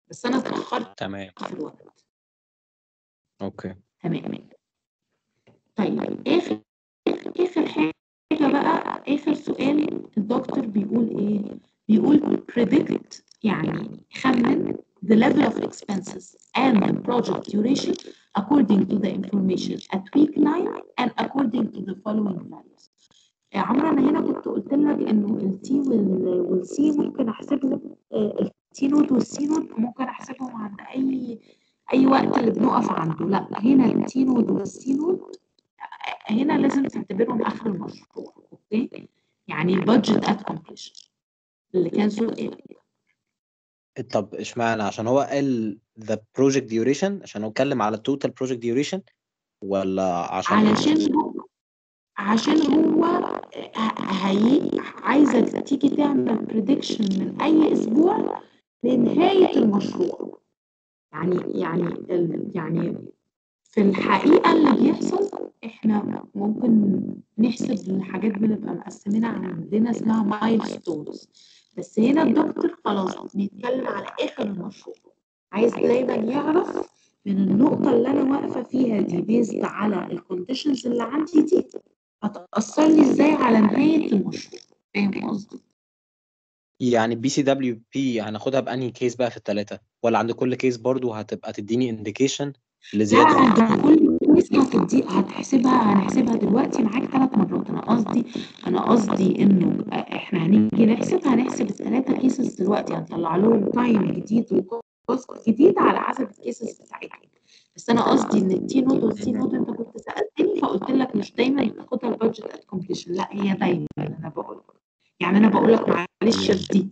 S1: بس انا اتاخرت
S3: تمام
S1: في الوقت
S3: اوكي
S1: تمام طيب اخر اخر حاجه بقى اخر سؤال الدكتور بيقول ايه بيقول predict يعني خمن the level of expenses and the project duration according to the information at week 9 and according to the following values آه، عمرو انا هنا كنت قلت لك انه التي والسي ممكن احسبهم التي نود والسي نود ممكن احسبهم عند اي اي وقت اللي بنقف عنده لا هنا التي نود والسي نود آه، هنا لازم تعتبرهم اخر المشروع اوكي يعني البادجت ات كومبليشن اللي كان سؤال
S3: طب اشمعنى عشان هو قال the project duration عشان هو اتكلم على total project duration ولا عشان
S1: علشان هو عشان هو ه- هي عايزك تيجي تعمل بريدكشن من اي اسبوع لنهايه المشروع يعني يعني ال- يعني في الحقيقه اللي بيحصل احنا ممكن نحسب الحاجات بنبقى مقسمينها عندنا اسمها مايلستونز بس هنا الدكتور خلاص بيتكلم على اخر المشروع عايز دايما يعرف من النقطه اللي انا واقفه فيها دي بيزد على الكونديشنز اللي عندي دي هتأثر لي ازاي على نهاية المشروع فاهم قصدي؟
S3: يعني بي سي دبليو بي هناخدها بأنهي كيس بقى في الثلاثة ولا عند كل كيس برضو هتبقى تديني انديكيشن لزيادة
S1: لا عند كل كيس هتدي هتحسبها هنحسبها دلوقتي معاك ثلاث مرات انا قصدي انا قصدي انه احنا هنيجي نحسب هنحسب الثلاثة كيسز دلوقتي هنطلع لهم تايم جديد وكوست جديد على حسب الكيسز بتاعتهم بس انا قصدي ان التي نود والسي نود انت كنت سالتني فقلت لك مش دايما تاخدها البادجت ات كومبليشن لا هي دايما انا بقول لك يعني انا بقول لك معلش دي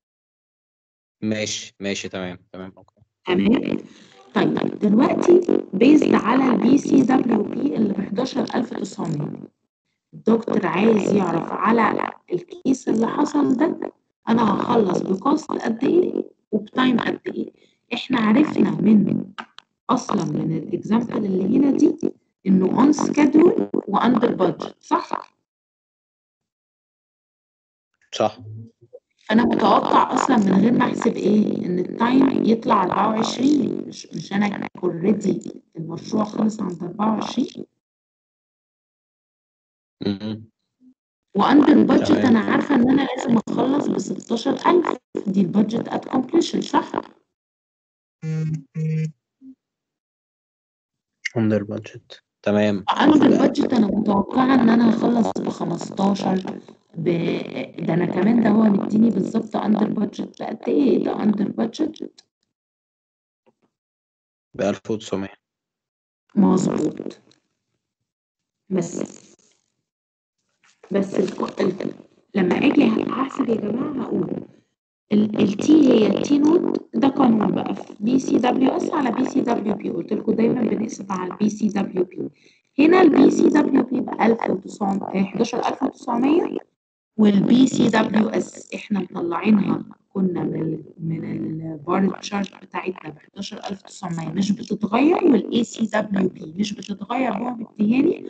S3: ماشي ماشي تمام تمام اوكي
S1: تمام طيب دلوقتي بيزد على البي سي دبليو بي اللي ب 11900 الدكتور عايز يعرف على الكيس اللي حصل ده انا هخلص بكوست قد ايه وبتايم قد ايه احنا عرفنا من اصلا من الاكزامبل اللي هنا دي انه اون سكادول واندر بادجت صح
S3: صح
S1: انا متوقع اصلا من غير ما احسب ايه ان التايم يطلع 24 مش مش انا اوريدي المشروع خلص عند 24
S3: مم.
S1: واندر بادجت
S3: تمام.
S1: انا عارفه ان انا لازم اخلص ب 16000 دي البادجت ات كومبليشن صح
S3: under budget تمام
S1: اندر بادجت انا متوقعه ان انا هخلص ب 15 ب... ده انا كمان ده هو مديني بالظبط اندر بادجت قد ايه ده اندر بادجت
S3: ب 1900
S1: مظبوط بس بس ال... ال... لما اجي هحسب يا جماعه هقول التي هي التي نود ده قانون بقى في بي سي دبليو اس على بي سي دبليو بي قلت لكم دايما بنقسم على البي سي دبليو بي هنا البي سي دبليو بي ب 1900 11900 والبي سي دبليو اس احنا مطلعينها كنا من ال من البار تشارت بتاعتنا ب 11900 مش بتتغير والاي سي دبليو بي مش بتتغير هو مديهاني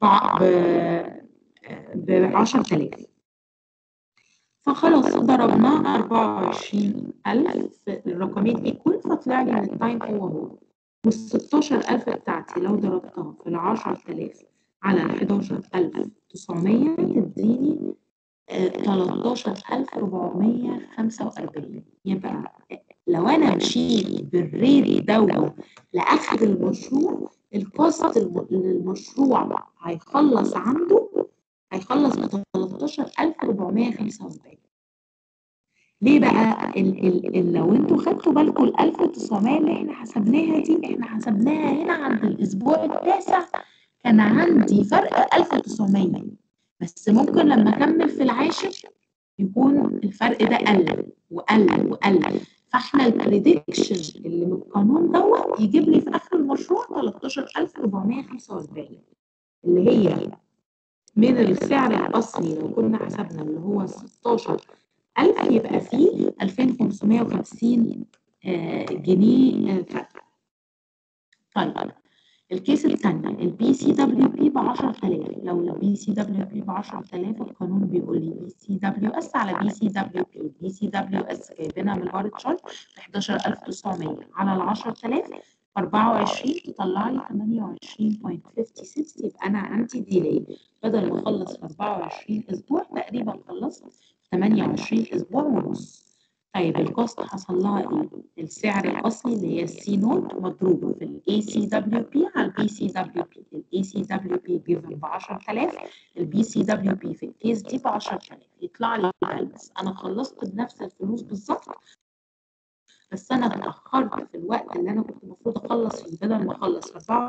S1: ب 10000 فخلاص ضربنا 24000 الرقمين ايكوال فطلع لي ان التايم هو هو وال 16000 بتاعتي لو ضربتها في ال 10000 على ال 11900 تديني 13445 يبقى لو انا مشيت بالريت دوت لاخر المشروع الكوست المشروع هيخلص عنده هيخلص ب 13445 ليه بقى ال ال ال لو انتوا خدتوا بالكم ال 1900 اللي احنا حسبناها دي احنا حسبناها هنا عند الاسبوع التاسع كان عندي فرق 1900 بس ممكن لما اكمل في العاشر يكون الفرق ده قل وقل وقل فاحنا البريدكشن اللي من القانون دوت يجيب لي في اخر المشروع 13445 اللي هي من السعر الأصلي لو كنا حسبنا اللي هو 16000 يبقى فيه 2550 جنيه فرق. طيب الكيس الثانية البي سي دبليو بي ب 10000 لو البي سي دبليو بي ب 10000 القانون بيقول لي بي سي دبليو اس على بي سي دبليو بي بي سي دبليو اس جايبينها من البار تشارت ب 11900 على ال 10000 24 تطلع لي 28.56 يبقى انا عندي ديلي بدل ما اخلص في 24 اسبوع تقريبا خلصت في 28 اسبوع ونص طيب الكوست حصل لها ايه؟ السعر الاصلي اللي هي السي نوت مضروبه في الاي سي دبليو بي على البي سي دبليو بي الاي سي دبليو بي جيفن ب 10000 البي سي دبليو بي في الكيس دي ب 10000 يطلع لي بس انا خلصت بنفس الفلوس بالظبط بس انا اتاخرت في الوقت اللي انا كنت المفروض اخلص فيه بدل ما اخلص في 4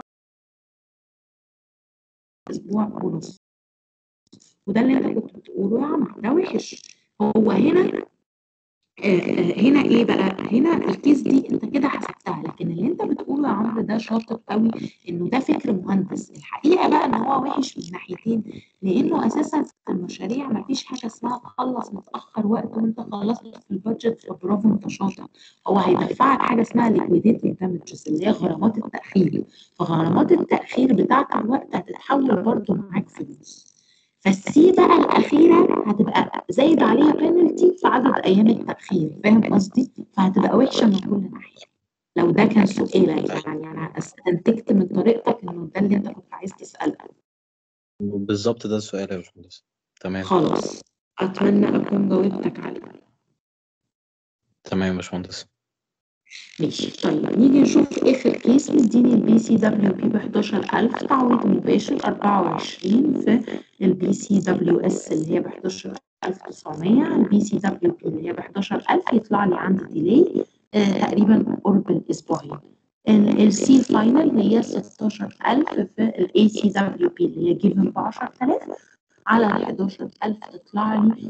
S1: اسبوع ونص وده اللي انت كنت بتقوله يا عمرو ده وحش هو هنا آه، آه، هنا ايه بقى هنا الكيس دي انت كده حسبتها لكن اللي انت بتقوله يا عمرو ده شاطر قوي انه ده فكر مهندس الحقيقه بقى ان هو وحش من ناحيتين لانه اساسا في المشاريع ما فيش حاجه اسمها تخلص متاخر وقت وانت خلصت في البادجت فبرافو انت شاطر هو هيدفعك حاجه اسمها liquidated damages اللي هي غرامات التاخير فغرامات التاخير بتاعت الوقت هتتحول برضه معاك فلوس فالسي بقى الأخيرة هتبقى زايد عليها بينالتي في عدد أيام التأخير فاهم قصدي؟ فهتبقى وحشة من كل ناحية لو ده كان سؤالك يعني أنا استنتجت من طريقتك إنه ده اللي أنت كنت عايز تسأله
S3: بالظبط ده السؤال يا باشمهندس تمام
S1: خلاص أتمنى أكون جاوبتك عليه
S3: تمام يا باشمهندس
S1: ماشي طيب نيجي نشوف آخر كيس مديني البي سي دبليو بي ب 11000 تعويض مباشر 24 في البي سي دبليو اس اللي هي ب 11900 البي سي دبليو بي اللي هي ب 11000 يطلع لي عندي ديلي آه تقريبا قرب الأسبوعين السي الفاينل اللي هي 16000 في الاي سي دبليو بي اللي هي جيفن ب 10000 على ال 11000 تطلع لي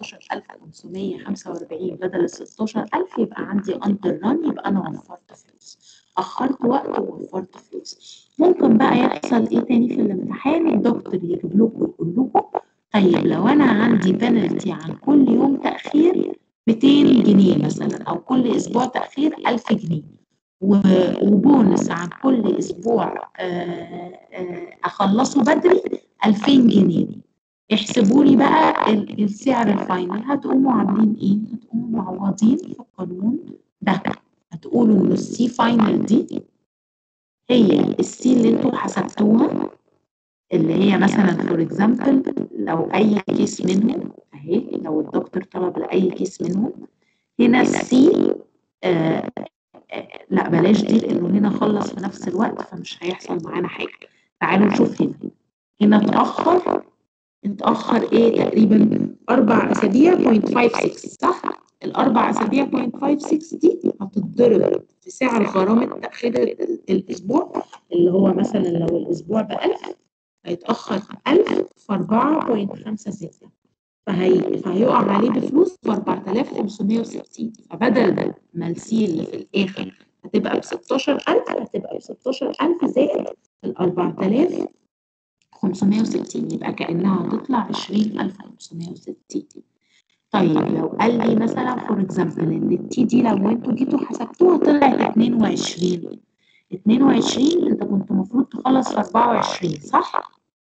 S1: 14545 بدل ال 16000 يبقى عندي اندر ران يبقى انا وفرت فلوس اخرت وقت ووفرت فلوس ممكن بقى يحصل ايه تاني في الامتحان الدكتور يجيب لكم يقول لكم طيب لو انا عندي بنالتي عن كل يوم تاخير 200 جنيه مثلا او كل اسبوع تاخير 1000 جنيه و- وبونص عن كل اسبوع آه، آه، اخلصه بدري 2000 جنيه احسبوا لي بقى ال- السعر الفاينل هتقوموا عاملين ايه؟ هتقوموا معوضين في القانون ده هتقولوا ان السي فاينل دي هي السي اللي انتوا حسبتوها اللي هي مثلا فور اكزامبل لو اي كيس منهم اهي لو الدكتور طلب لاي كيس منهم هنا السي آه آه لا بلاش دي لانه هنا خلص في نفس الوقت فمش هيحصل معانا حاجه تعالوا نشوف هنا هنا اتاخر اتأخر ايه تقريبا أربع أسابيع 0.56 صح؟ الأربع أسابيع 0.56 دي هتتضرب في سعر غرامة تأخير ال- الأسبوع اللي هو مثلا لو الأسبوع ب 1000 هيتأخر 1000 في 4.56 فهي فهيقع عليه بفلوس ب 4560 فبدل ما السي اللي في الآخر هتبقى ب 16000 هتبقى ب 16000 زائد ال 4000 560 يبقى كأنها هتطلع 20560 طيب لو قال لي مثلا فور اكزامبل ان التي دي لو انتوا جيتوا حسبتوها طلعت 22 22 انت كنت المفروض تخلص في 24 صح؟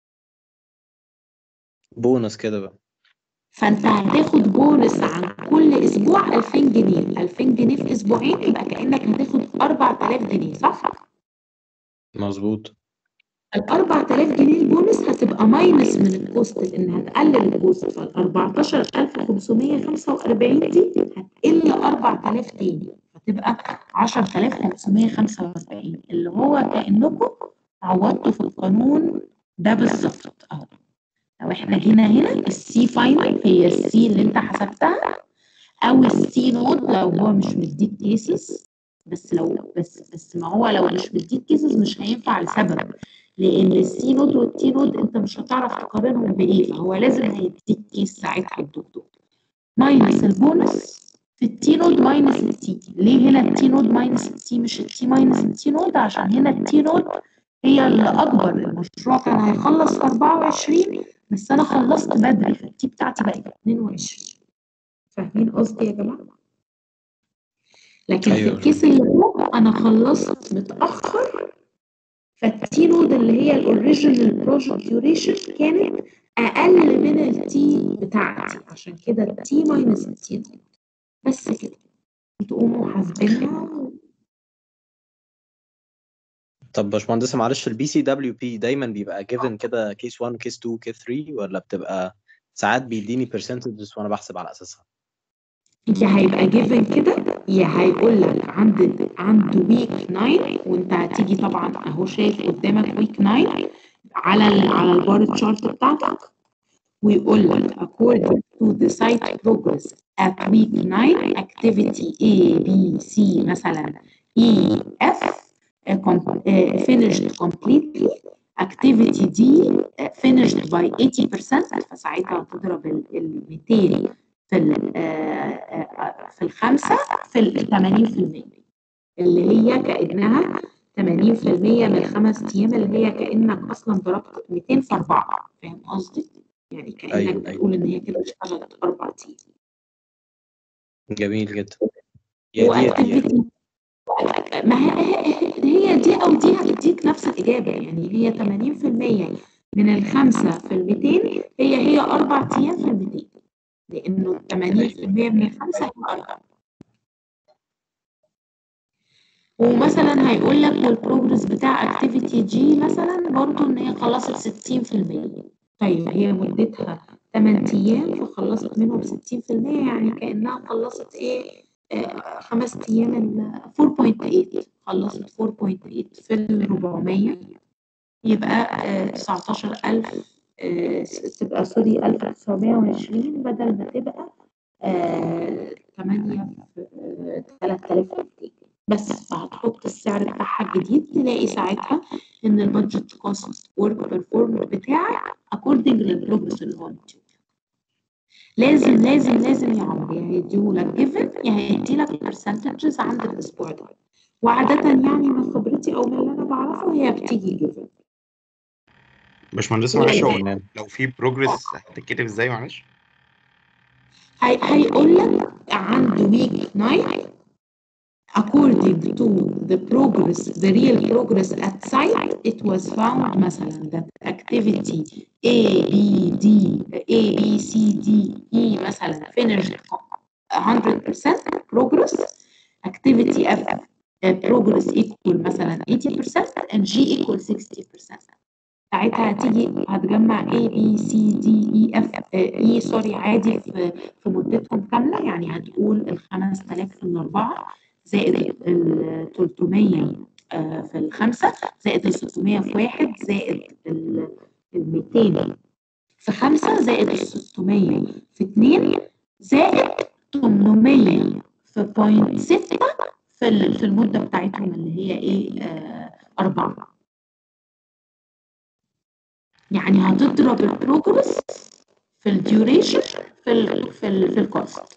S3: بونص كده بقى
S1: فانت هتاخد بونص عن كل اسبوع 2000 جنيه 2000 جنيه في اسبوعين يبقى كأنك هتاخد 4000 جنيه صح؟
S3: مظبوط
S1: ال 4000 جنيه البونص هتبقى ماينس من الكوست لان هتقلل الكوست فال 14545 دي هتقل 4000 تاني هتبقى 10545 اللي هو كانكم عوضتوا في القانون ده بالظبط اهو لو احنا جينا هنا السي فاينل هي السي اللي انت حسبتها او السي نود لو هو مش مديك كيسز بس لو بس بس ما هو لو مش مديك كيسز مش هينفع لسبب لان السي نود والتي نود انت مش هتعرف تقارنهم بايه فهو لازم هيديك كيس ساعتها الدكتور ماينس البونص في التي نود ماينس التي ليه هنا التي نود ماينس التي مش التي ماينس التي نود عشان هنا التي نود هي اللي اكبر المشروع كان هيخلص في 24 بس انا خلصت بدري فالتي بتاعتي بقت 22 فاهمين قصدي يا جماعه لكن في
S3: أيوة.
S1: الكيس اللي فوق انا خلصت متاخر فالتي نود اللي هي الاوريجينال بروجكت ديوريشن كانت اقل من التي بتاعتي عشان كده التي ماينس التي نود بس كده تقوموا حاسبينها
S3: طب باشمهندسة معلش البي سي دبليو بي دايما بيبقى جيفن كده كيس 1 كيس 2 كيس 3 ولا بتبقى ساعات بيديني برسنتجز وانا بحسب على اساسها
S1: يا هيبقى جيفن كده يا هيقول لك عند عند ويك 9 وانت هتيجي طبعا اهو شايف قدامك ويك 9 على ال على البار تشارت بتاعتك ويقول لك according to the site progress at week 9 activity A B C مثلا E F uh, com- uh, finished completely activity D uh, finished by 80% فساعتها تضرب ال ال 200 في ال آه، آه، في الخمسة في ال 80% اللي هي كأنها 80% من الخمس أيام اللي هي كأنك أصلا ضربت 200 في أربعة فاهم قصدي؟ يعني كأنك
S3: أيوة، أيوة.
S1: بتقول إن هي كده اشتغلت أربع أيام
S3: جميل جدا يا دي يا دي يعني.
S1: واكتيفيتي ما هي هي دي او دي هتديك نفس الاجابه يعني هي 80% من الخمسه في ال 200 هي هي اربع ايام في ال 200 لانه 80% من الخمسه هي اربع ومثلا هيقول لك والبروجرس بتاع اكتيفيتي جي مثلا برضو ان هي خلصت 60% طيب هي مدتها 8 ايام فخلصت منهم 60% يعني كانها خلصت ايه آه، خمس ايام ال 4.8 خلصت 4.8 في ال 400 يبقى آه، 19000 آه، س- تبقى سوري 1920 بدل ما تبقى آه، 8 في آه، 3200 بس فهتحط السعر بتاعها الجديد تلاقي ساعتها ان البادجت كوست ورك بيرفورم بتاعك اكوردنج للبروجرس اللي هو مديهولك. لازم لازم لازم يا عمرو يا هيديهولك جيفن يا هيديلك برسنتجز عند الاسبوع ده وعادة يعني من خبرتي او من اللي انا بعرفه هي بتيجي جيفن
S5: باشمهندس معلش هو
S3: تمام.
S5: لو في بروجرس هتتكتب ازاي معلش
S1: هي هيقول لك عند ويك 9 according to the progress the real progress at site it was found مثلا that activity A B D A B C D E مثلا finished 100% progress activity F uh, progress equal مثلا 80% and G equal 60% ساعتها هتيجي هتجمع A B C D E F آه، E سوري عادي في في مدتهم كاملة يعني هتقول ال 5000 في الأربعة زائد ال 300 آه، في الخمسة زائد ال 600 في واحد زائد ال 200 في خمسة زائد ال 600 في اتنين زائد 800 في بوينت ستة في ال- في المدة بتاعتهم اللي هي ايه آه، أربعة يعني هتضرب البروجرس في الديوريشن في ال في ال في الكوست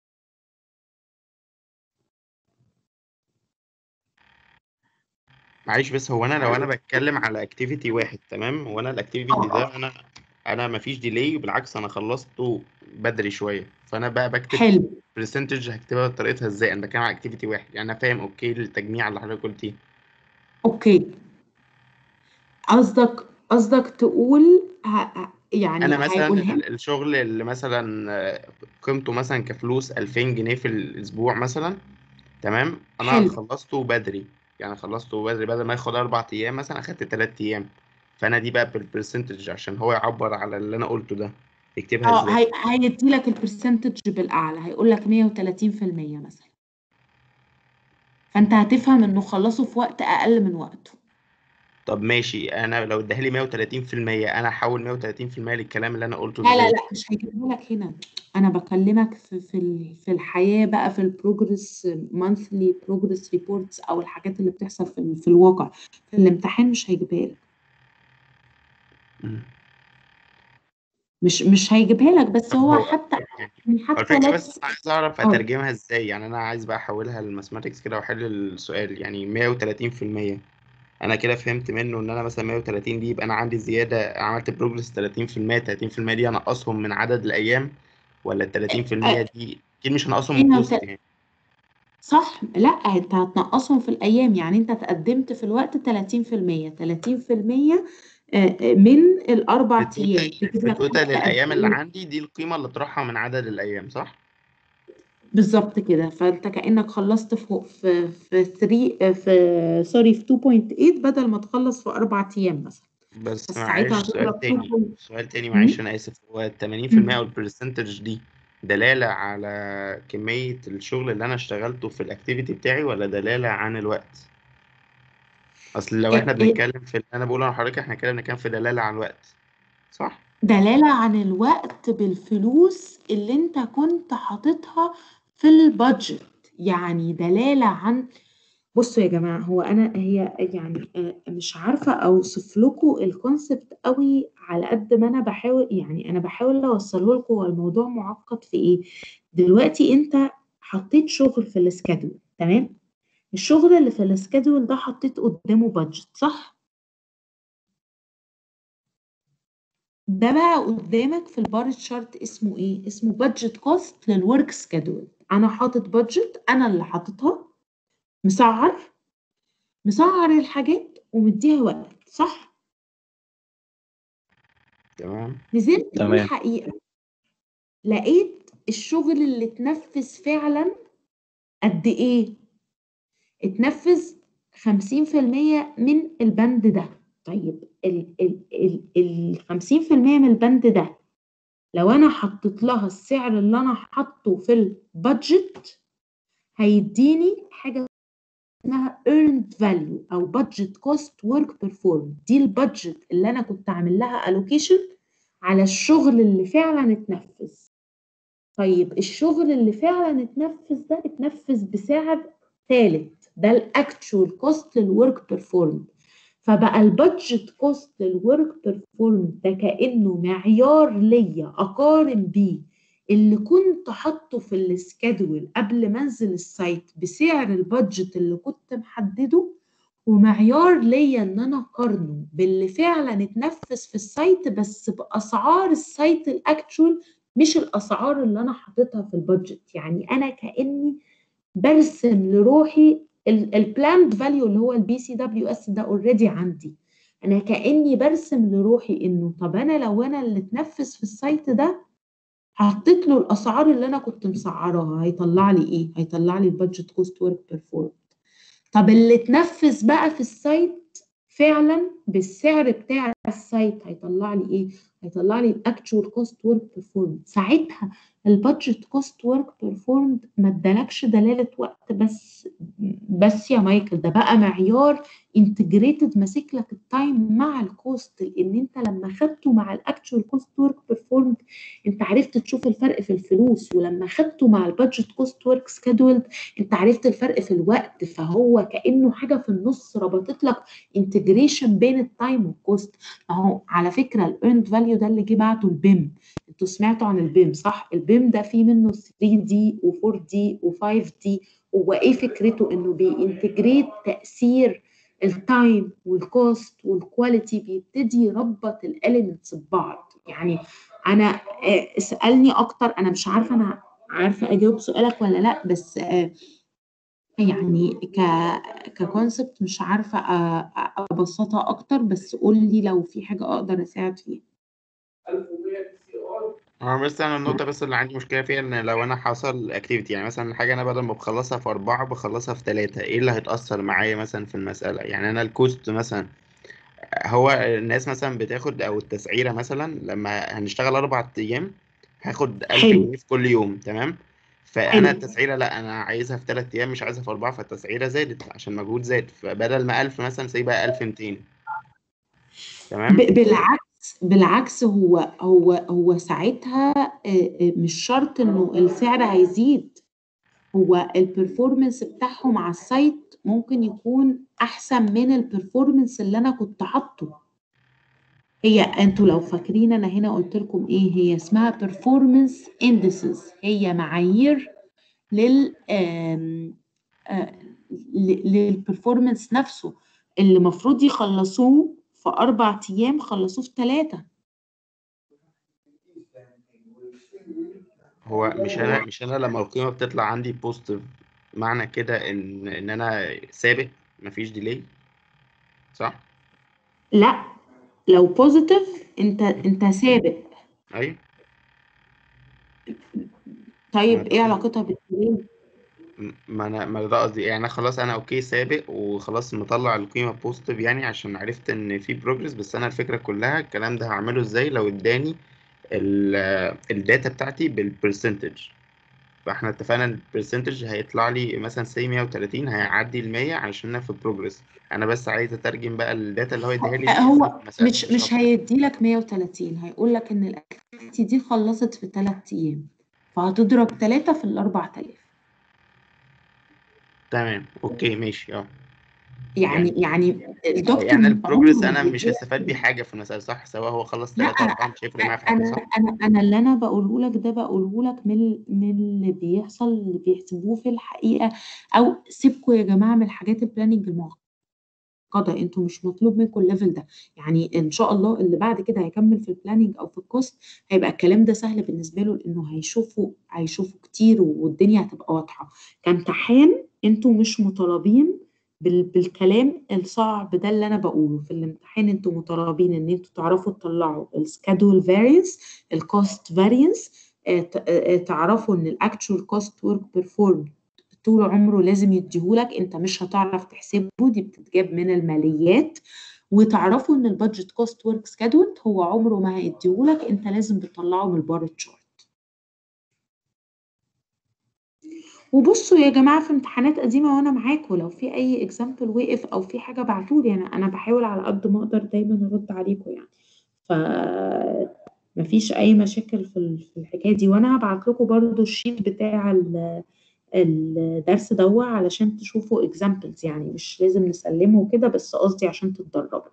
S5: معلش بس هو انا لو انا بتكلم على اكتيفيتي واحد تمام هو انا الاكتيفيتي ده انا انا مفيش ديلي بالعكس انا خلصته بدري شويه فانا بقى بكتب
S1: حلو
S5: برسنتج هكتبها بطريقتها ازاي انا بتكلم على اكتيفيتي واحد يعني انا فاهم اوكي التجميع اللي حضرتك قلتيه
S1: اوكي قصدك قصدك تقول ه- ه- يعني
S5: انا مثلا
S1: هيقولها
S5: ال- الشغل اللي مثلا آه، قيمته مثلا كفلوس 2000 جنيه في الاسبوع مثلا تمام انا
S1: حلو.
S5: خلصته بدري يعني خلصته بدري بدل ما ياخد اربع ايام مثلا اخدت تلات ايام فانا دي بقى بالبرسنتج عشان هو يعبر على اللي انا قلته ده يكتبها
S1: اه
S5: ازاي
S1: هي هيدي لك البرسنتج بالاعلى هيقول لك 130% مثلا فانت هتفهم انه خلصه في وقت اقل من وقته
S5: طب ماشي انا لو اداها لي 130% انا احول 130% للكلام اللي انا قلته
S1: لا لا
S5: ازاي
S1: لا مش هيجيبها لك هنا انا بكلمك في في ال- في الحياه بقى في البروجرس مانثلي بروجرس ريبورتس او الحاجات اللي بتحصل في ال- في الواقع في الامتحان مش هيجيبها لك
S5: مم.
S1: مش مش هيجيبها لك بس
S5: طب
S1: هو
S5: هو
S1: حتى
S5: يعني
S1: يعني
S5: هو
S1: حتى
S5: الفكرة
S1: let's
S5: بس أنا عايز أعرف
S1: اه
S5: أترجمها إزاي يعني أنا عايز بقى أحولها للماثماتكس كده وأحل السؤال يعني 130% أنا كده فهمت منه إن أنا مثلا 130 دي يبقى أنا عندي زيادة عملت بروجرس 30% 30% دي أنقصهم من عدد الأيام ولا ال 30% دي أكيد مش هنقصهم من كوست يعني
S1: صح لا انت هتنقصهم في الايام يعني انت تقدمت في الوقت 30% 30% آه، آه، من الاربع
S5: في
S1: ايام
S5: توتال
S1: تجيب
S5: في
S1: لك
S5: توتال
S1: وقت قد
S5: الايام اللي
S1: ايه
S5: عندي دي القيمه اللي اطرحها من عدد الايام صح
S1: بالظبط كده فانت كانك خلصت في في في 3 في سوري في 2.8 بدل ما تخلص في اربع ايام مثلا
S5: بس
S1: بس ساعتها
S5: معلش سؤال
S1: هتضرب
S5: تاني
S1: 2.
S5: سؤال تاني
S1: مم.
S5: معلش انا اسف هو ال 80%
S1: مم.
S5: او البرسنتج دي دلاله على كميه الشغل اللي انا اشتغلته في الاكتيفيتي بتاعي ولا دلاله عن الوقت اصل لو احنا
S1: إيه- إيه
S5: بنتكلم في اللي انا بقوله لحضرتك احنا كده بنتكلم في دلاله عن الوقت صح
S1: دلالة عن الوقت بالفلوس اللي انت كنت حاططها في البادجت يعني دلالة عن بصوا يا جماعة هو أنا هي يعني آه، مش عارفة أوصف لكم الكونسبت قوي على قد ما أنا بحاول يعني أنا بحاول أوصله لكم هو الموضوع معقد في إيه دلوقتي أنت حطيت شغل في السكادول تمام الشغل اللي في السكادول ده حطيت قدامه بادجت صح ده بقى قدامك في البار تشارت اسمه ايه اسمه بادجت كوست للورك سكادول انا حاطط بادجت انا اللي حاططها مسعر مسعر الحاجات ومديها وقت صح
S5: تمام
S1: نزلت في
S3: تمام.
S1: الحقيقة لقيت الشغل اللي اتنفذ فعلا قد ايه اتنفذ 50% من البند ده طيب ال ال ال ال 50% من البند ده لو انا حطيت لها السعر اللي انا حاطه في البادجت هيديني حاجة اسمها earned value او budget cost work performed دي البادجت اللي انا كنت عامل لها allocation على الشغل اللي فعلا اتنفذ طيب الشغل اللي فعلا اتنفذ ده اتنفذ بسعر ثالث ده الاكتشوال كوست للورك بيرفورم فبقى البادجت كوست للورك بيرفورم ده كانه معيار ليا اقارن بيه اللي كنت حاطه في السكادول قبل ما انزل السايت بسعر البادجت اللي كنت محدده ومعيار ليا ان انا اقارنه باللي فعلا اتنفذ في السايت بس باسعار السايت الاكتشوال مش الاسعار اللي انا حاططها في البادجت يعني انا كاني برسم لروحي البلاند فاليو اللي هو البي سي دبليو اس ده اوريدي عندي انا كاني برسم لروحي انه طب انا لو انا اللي اتنفذ في السايت ده حطيت له الاسعار اللي انا كنت مسعراها هيطلع لي ايه هيطلع لي البادجت كوست ورك بيرفورم طب اللي اتنفذ بقى في السايت فعلا بالسعر بتاع السايت هيطلع لي ايه هيطلع لي الاكتشوال كوست ورك بيرفورم ساعتها البادجت كوست ورك بيرفورم ما ادالكش دلاله وقت بس بس يا مايكل ده بقى معيار انتجريتد ماسك لك التايم مع الكوست لان انت لما خدته مع الاكتشوال كوست ورك بيرفورم انت عرفت تشوف الفرق في الفلوس ولما خدته مع البادجت كوست ورك سكادولد انت عرفت الفرق في الوقت فهو كانه حاجه في النص ربطت لك انتجريشن بين التايم والكوست اهو على فكره الايرند فاليو ده اللي جه بعته البيم انتوا سمعتوا عن البيم صح البيم ده فيه منه 3 دي و4 دي و5 دي هو ايه فكرته انه بينتجريت تاثير التايم والكوست والكواليتي بيبتدي يربط الاليمنتس ببعض يعني انا آه، اسالني اكتر انا مش عارفه انا عارفه اجاوب سؤالك ولا لا بس آه، يعني ك ككونسبت مش عارفه أ- أ- ابسطها اكتر بس قول لي لو في حاجه اقدر اساعد فيها
S5: هو بس انا النقطة بس اللي عندي مشكلة فيها ان لو انا حصل اكتيفيتي يعني مثلا الحاجة انا بدل ما بخلصها في اربعة بخلصها في ثلاثة ايه اللي هيتأثر معايا مثلا في المسألة يعني انا الكوست مثلا هو الناس مثلا بتاخد او التسعيرة مثلا لما هنشتغل اربع ايام هاخد 1000
S1: حلو.
S5: جنيه في كل يوم تمام فانا
S1: حلو.
S5: التسعيرة لا انا عايزها في ثلاث ايام مش عايزها في اربعة فالتسعيرة زادت عشان مجهود زاد فبدل ما 1000 مثلا سي بقى 1200 تمام
S1: ب- بالعكس بالعكس هو هو هو ساعتها آه، آه، مش شرط انه السعر هيزيد هو البرفورمانس بتاعهم على السايت ممكن يكون احسن من البرفورمانس اللي انا كنت حاطه هي انتوا لو فاكرين انا هنا قلت لكم ايه هي اسمها performance indices هي معايير لل آم، آه، ل- للبرفورمانس نفسه اللي المفروض يخلصوه في اربع ايام خلصوه في ثلاثه
S5: هو مش انا مش انا لما القيمة بتطلع عندي بوزيتيف معنى كده ان ان انا سابق مفيش ديلي صح
S1: لا لو بوزيتيف انت انت سابق
S5: ايوه
S1: طيب ايه علاقتها بالديلي
S5: م- ما انا ما ده قصدي يعني انا خلاص انا اوكي سابق وخلاص مطلع القيمه بوزيتيف يعني عشان عرفت ان في بروجرس بس انا الفكره كلها الكلام ده هعمله ازاي لو اداني ال- الداتا بتاعتي بالبرسنتج فاحنا اتفقنا ان البرسنتج هيطلع لي مثلا سي 130 هيعدي ال 100 عشان انا في بروجرس انا بس عايز اترجم بقى الداتا اللي هو يديها لي دي
S1: هو
S5: مسألة
S1: مش مش
S5: أكتر.
S1: هيديلك 130 هيقول لك ان الاكتيفيتي دي خلصت في 3 ايام فهتضرب 3 في ال 4000
S5: تمام اوكي ماشي اه
S1: يعني يعني الدكتور
S5: يعني
S1: مش
S5: البروجرس
S1: عمره
S5: انا
S1: ما
S5: مش
S1: بيديلك
S5: هستفاد بيه حاجه في المسألة صح سواء هو خلص
S1: لا
S5: 3 4 مش هيفرق معايا في حاجه
S1: انا
S5: صح
S1: انا انا اللي انا بقوله لك ده بقوله لك من من اللي بيحصل اللي بيحسبوه في الحقيقه او سيبكوا يا جماعه من الحاجات البلاننج المعقده انتوا مش مطلوب منكم الليفل ده يعني ان شاء الله اللي بعد كده هيكمل في البلاننج او في الكوست هيبقى الكلام ده سهل بالنسبه له لانه هيشوفوا هيشوفوا كتير والدنيا هتبقى واضحه كامتحان انتوا مش مطالبين بال- بالكلام الصعب ده اللي انا بقوله في الامتحان انتوا مطالبين ان انتوا تعرفوا تطلعوا السكادول فارينس الكوست فارينس تعرفوا ان الاكتشوال كوست ورك بيرفورم طول عمره لازم يديهولك انت مش هتعرف تحسبه دي بتتجاب من الماليات وتعرفوا ان البادجت كوست ورك سكادول هو عمره ما هيديهولك انت لازم بتطلعه من البار تشارت وبصوا يا جماعة في امتحانات قديمة وانا معاكم لو في اي اكزامبل وقف او في حاجة بعتولي انا انا بحاول على قد ما اقدر دايما ارد عليكم يعني ف مفيش اي مشاكل في ال- في الحكاية دي وانا هبعت لكم برضو الشيت بتاع ال- الدرس دوا علشان تشوفوا اكزامبلز يعني مش لازم نسلمه كده بس قصدي عشان تتدربوا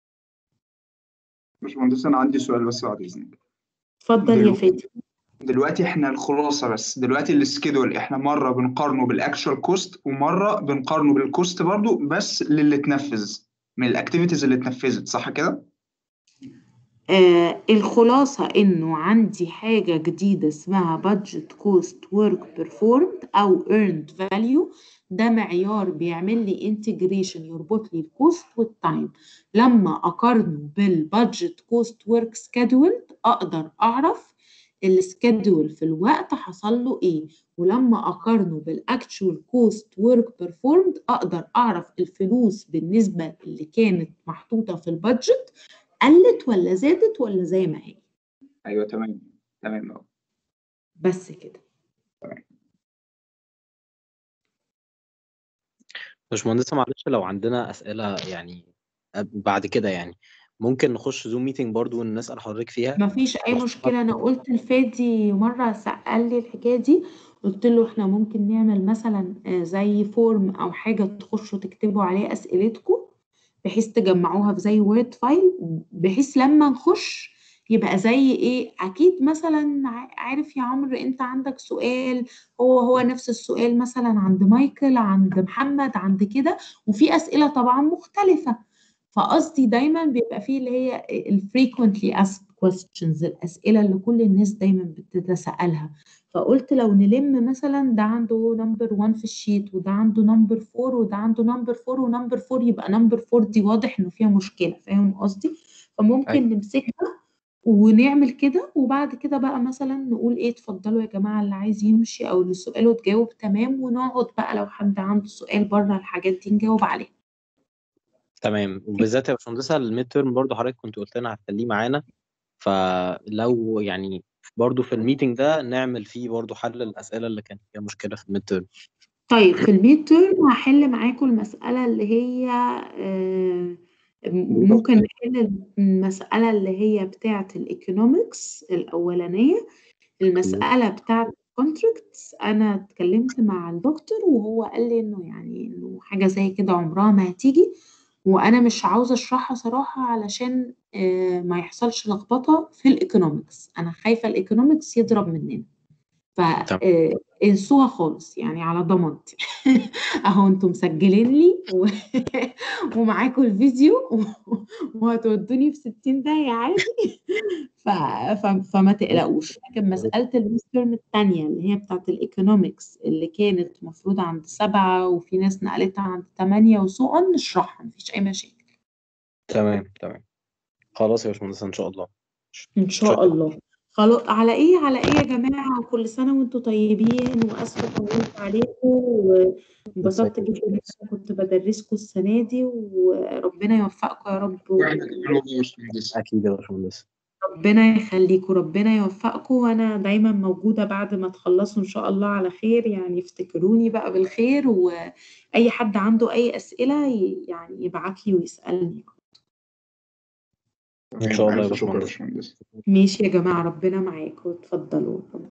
S2: باشمهندس انا عندي سؤال بس بعد اذنك
S1: اتفضل يا
S2: دلوقتي
S1: فادي
S2: دلوقتي احنا الخلاصه بس دلوقتي السكيدول احنا مره بنقارنه بالاكشوال كوست ومره بنقارنه بالكوست برضو بس للي اتنفذ من الاكتيفيتيز اللي اتنفذت صح كده؟
S1: آه الخلاصة إنه عندي حاجة جديدة اسمها budget cost work performed أو earned value ده معيار بيعمل لي integration يربط لي الكوست والتايم لما أقارنه بالبادجت كوست work scheduled أقدر أعرف السكيدول في الوقت حصل له إيه ولما أقارنه بالأكتشوال كوست work performed أقدر أعرف الفلوس بالنسبة اللي كانت محطوطة في البادجت قلت ولا زادت ولا زي ما هي
S2: ايوه تمام تمام أهو.
S1: بس كده
S3: باشمهندسة معلش لو عندنا أسئلة يعني بعد كده يعني ممكن نخش زوم ميتنج برضو ونسأل حضرتك فيها
S1: مفيش اي مشكله انا قلت لفادي مره سأل لي الحكايه دي قلت له احنا ممكن نعمل مثلا آه، زي فورم او حاجه تخشوا تكتبوا عليه اسئلتكم بحيث تجمعوها في زي وورد فايل بحيث لما نخش يبقى زي ايه اكيد مثلا ع- عارف يا عمرو انت عندك سؤال هو هو نفس السؤال مثلا عند مايكل عند محمد عند كده وفي اسئله طبعا مختلفه فقصدي دايما بيبقى فيه اللي هي ال frequently asked questions الأسئلة اللي كل الناس دايما بتتسألها فقلت لو نلم مثلا ده عنده نمبر 1 في الشيت وده عنده نمبر 4 وده عنده نمبر 4 ونمبر 4 يبقى نمبر 4 دي واضح انه فيها مشكلة فاهم قصدي؟ فممكن
S3: أيوة.
S1: نمسكها ونعمل كده وبعد كده بقى مثلا نقول ايه اتفضلوا يا جماعة اللي عايز يمشي او اللي سؤاله تجاوب تمام ونقعد بقى لو حد عنده سؤال بره الحاجات دي نجاوب عليه
S3: تمام وبالذات يا باشمهندسة الميد تيرم برضو حضرتك كنت قلت لنا هتخليه معانا فلو يعني برضو في الميتنج ده نعمل فيه برضو حل الأسئلة اللي كانت فيها مشكلة في الميد تيرم
S1: طيب في الميد تيرم هحل معاكم المسألة اللي هي آه، ممكن نحل المسألة اللي هي بتاعة الايكونومكس الأولانية المسألة بتاعة الكونتراكتس أنا اتكلمت مع الدكتور وهو قال لي إنه يعني إنه حاجة زي كده عمرها ما هتيجي وأنا مش عاوزة أشرحها صراحة علشان آه، ما يحصلش لخبطة في الايكونومكس أنا خايفة الايكونومكس يضرب مننا فانسوها خالص يعني على ضمانتي اهو انتم مسجلين لي و... ومعاكم الفيديو و- وهتودوني في 60 دقيقة عادي ف... ف... فما تقلقوش لكن مسألة الميدترم التانية اللي هي بتاعت الايكونومكس اللي كانت مفروضة عند سبعة وفي ناس نقلتها عند تمانية وسو اون نشرحها مفيش أي مشاكل
S3: تمام تمام خلاص يا باشمهندس ان شاء الله
S1: إن شاء الله خلاص على إيه على إيه يا جماعة كل سنة وأنتم طيبين وآسفة طولت عليكم وانبسطت جدا إن أنا كنت بدرسكم السنة دي وربنا يوفقكم يا رب
S2: واحنا كمان والله يا باشمهندس
S3: اكيد يا باشمهندس
S1: ربنا يخليكم ربنا يوفقكم وأنا دايما موجودة بعد ما تخلصوا إن شاء الله على خير يعني افتكروني بقى بالخير وأي حد عنده أي أسئلة ي- يعني يبعت لي ويسألني
S3: ان شاء الله يا
S2: ألف شكر يا
S3: باشمهندس
S2: باشمهندس
S1: ماشي يا جماعة ربنا معاكم اتفضلوا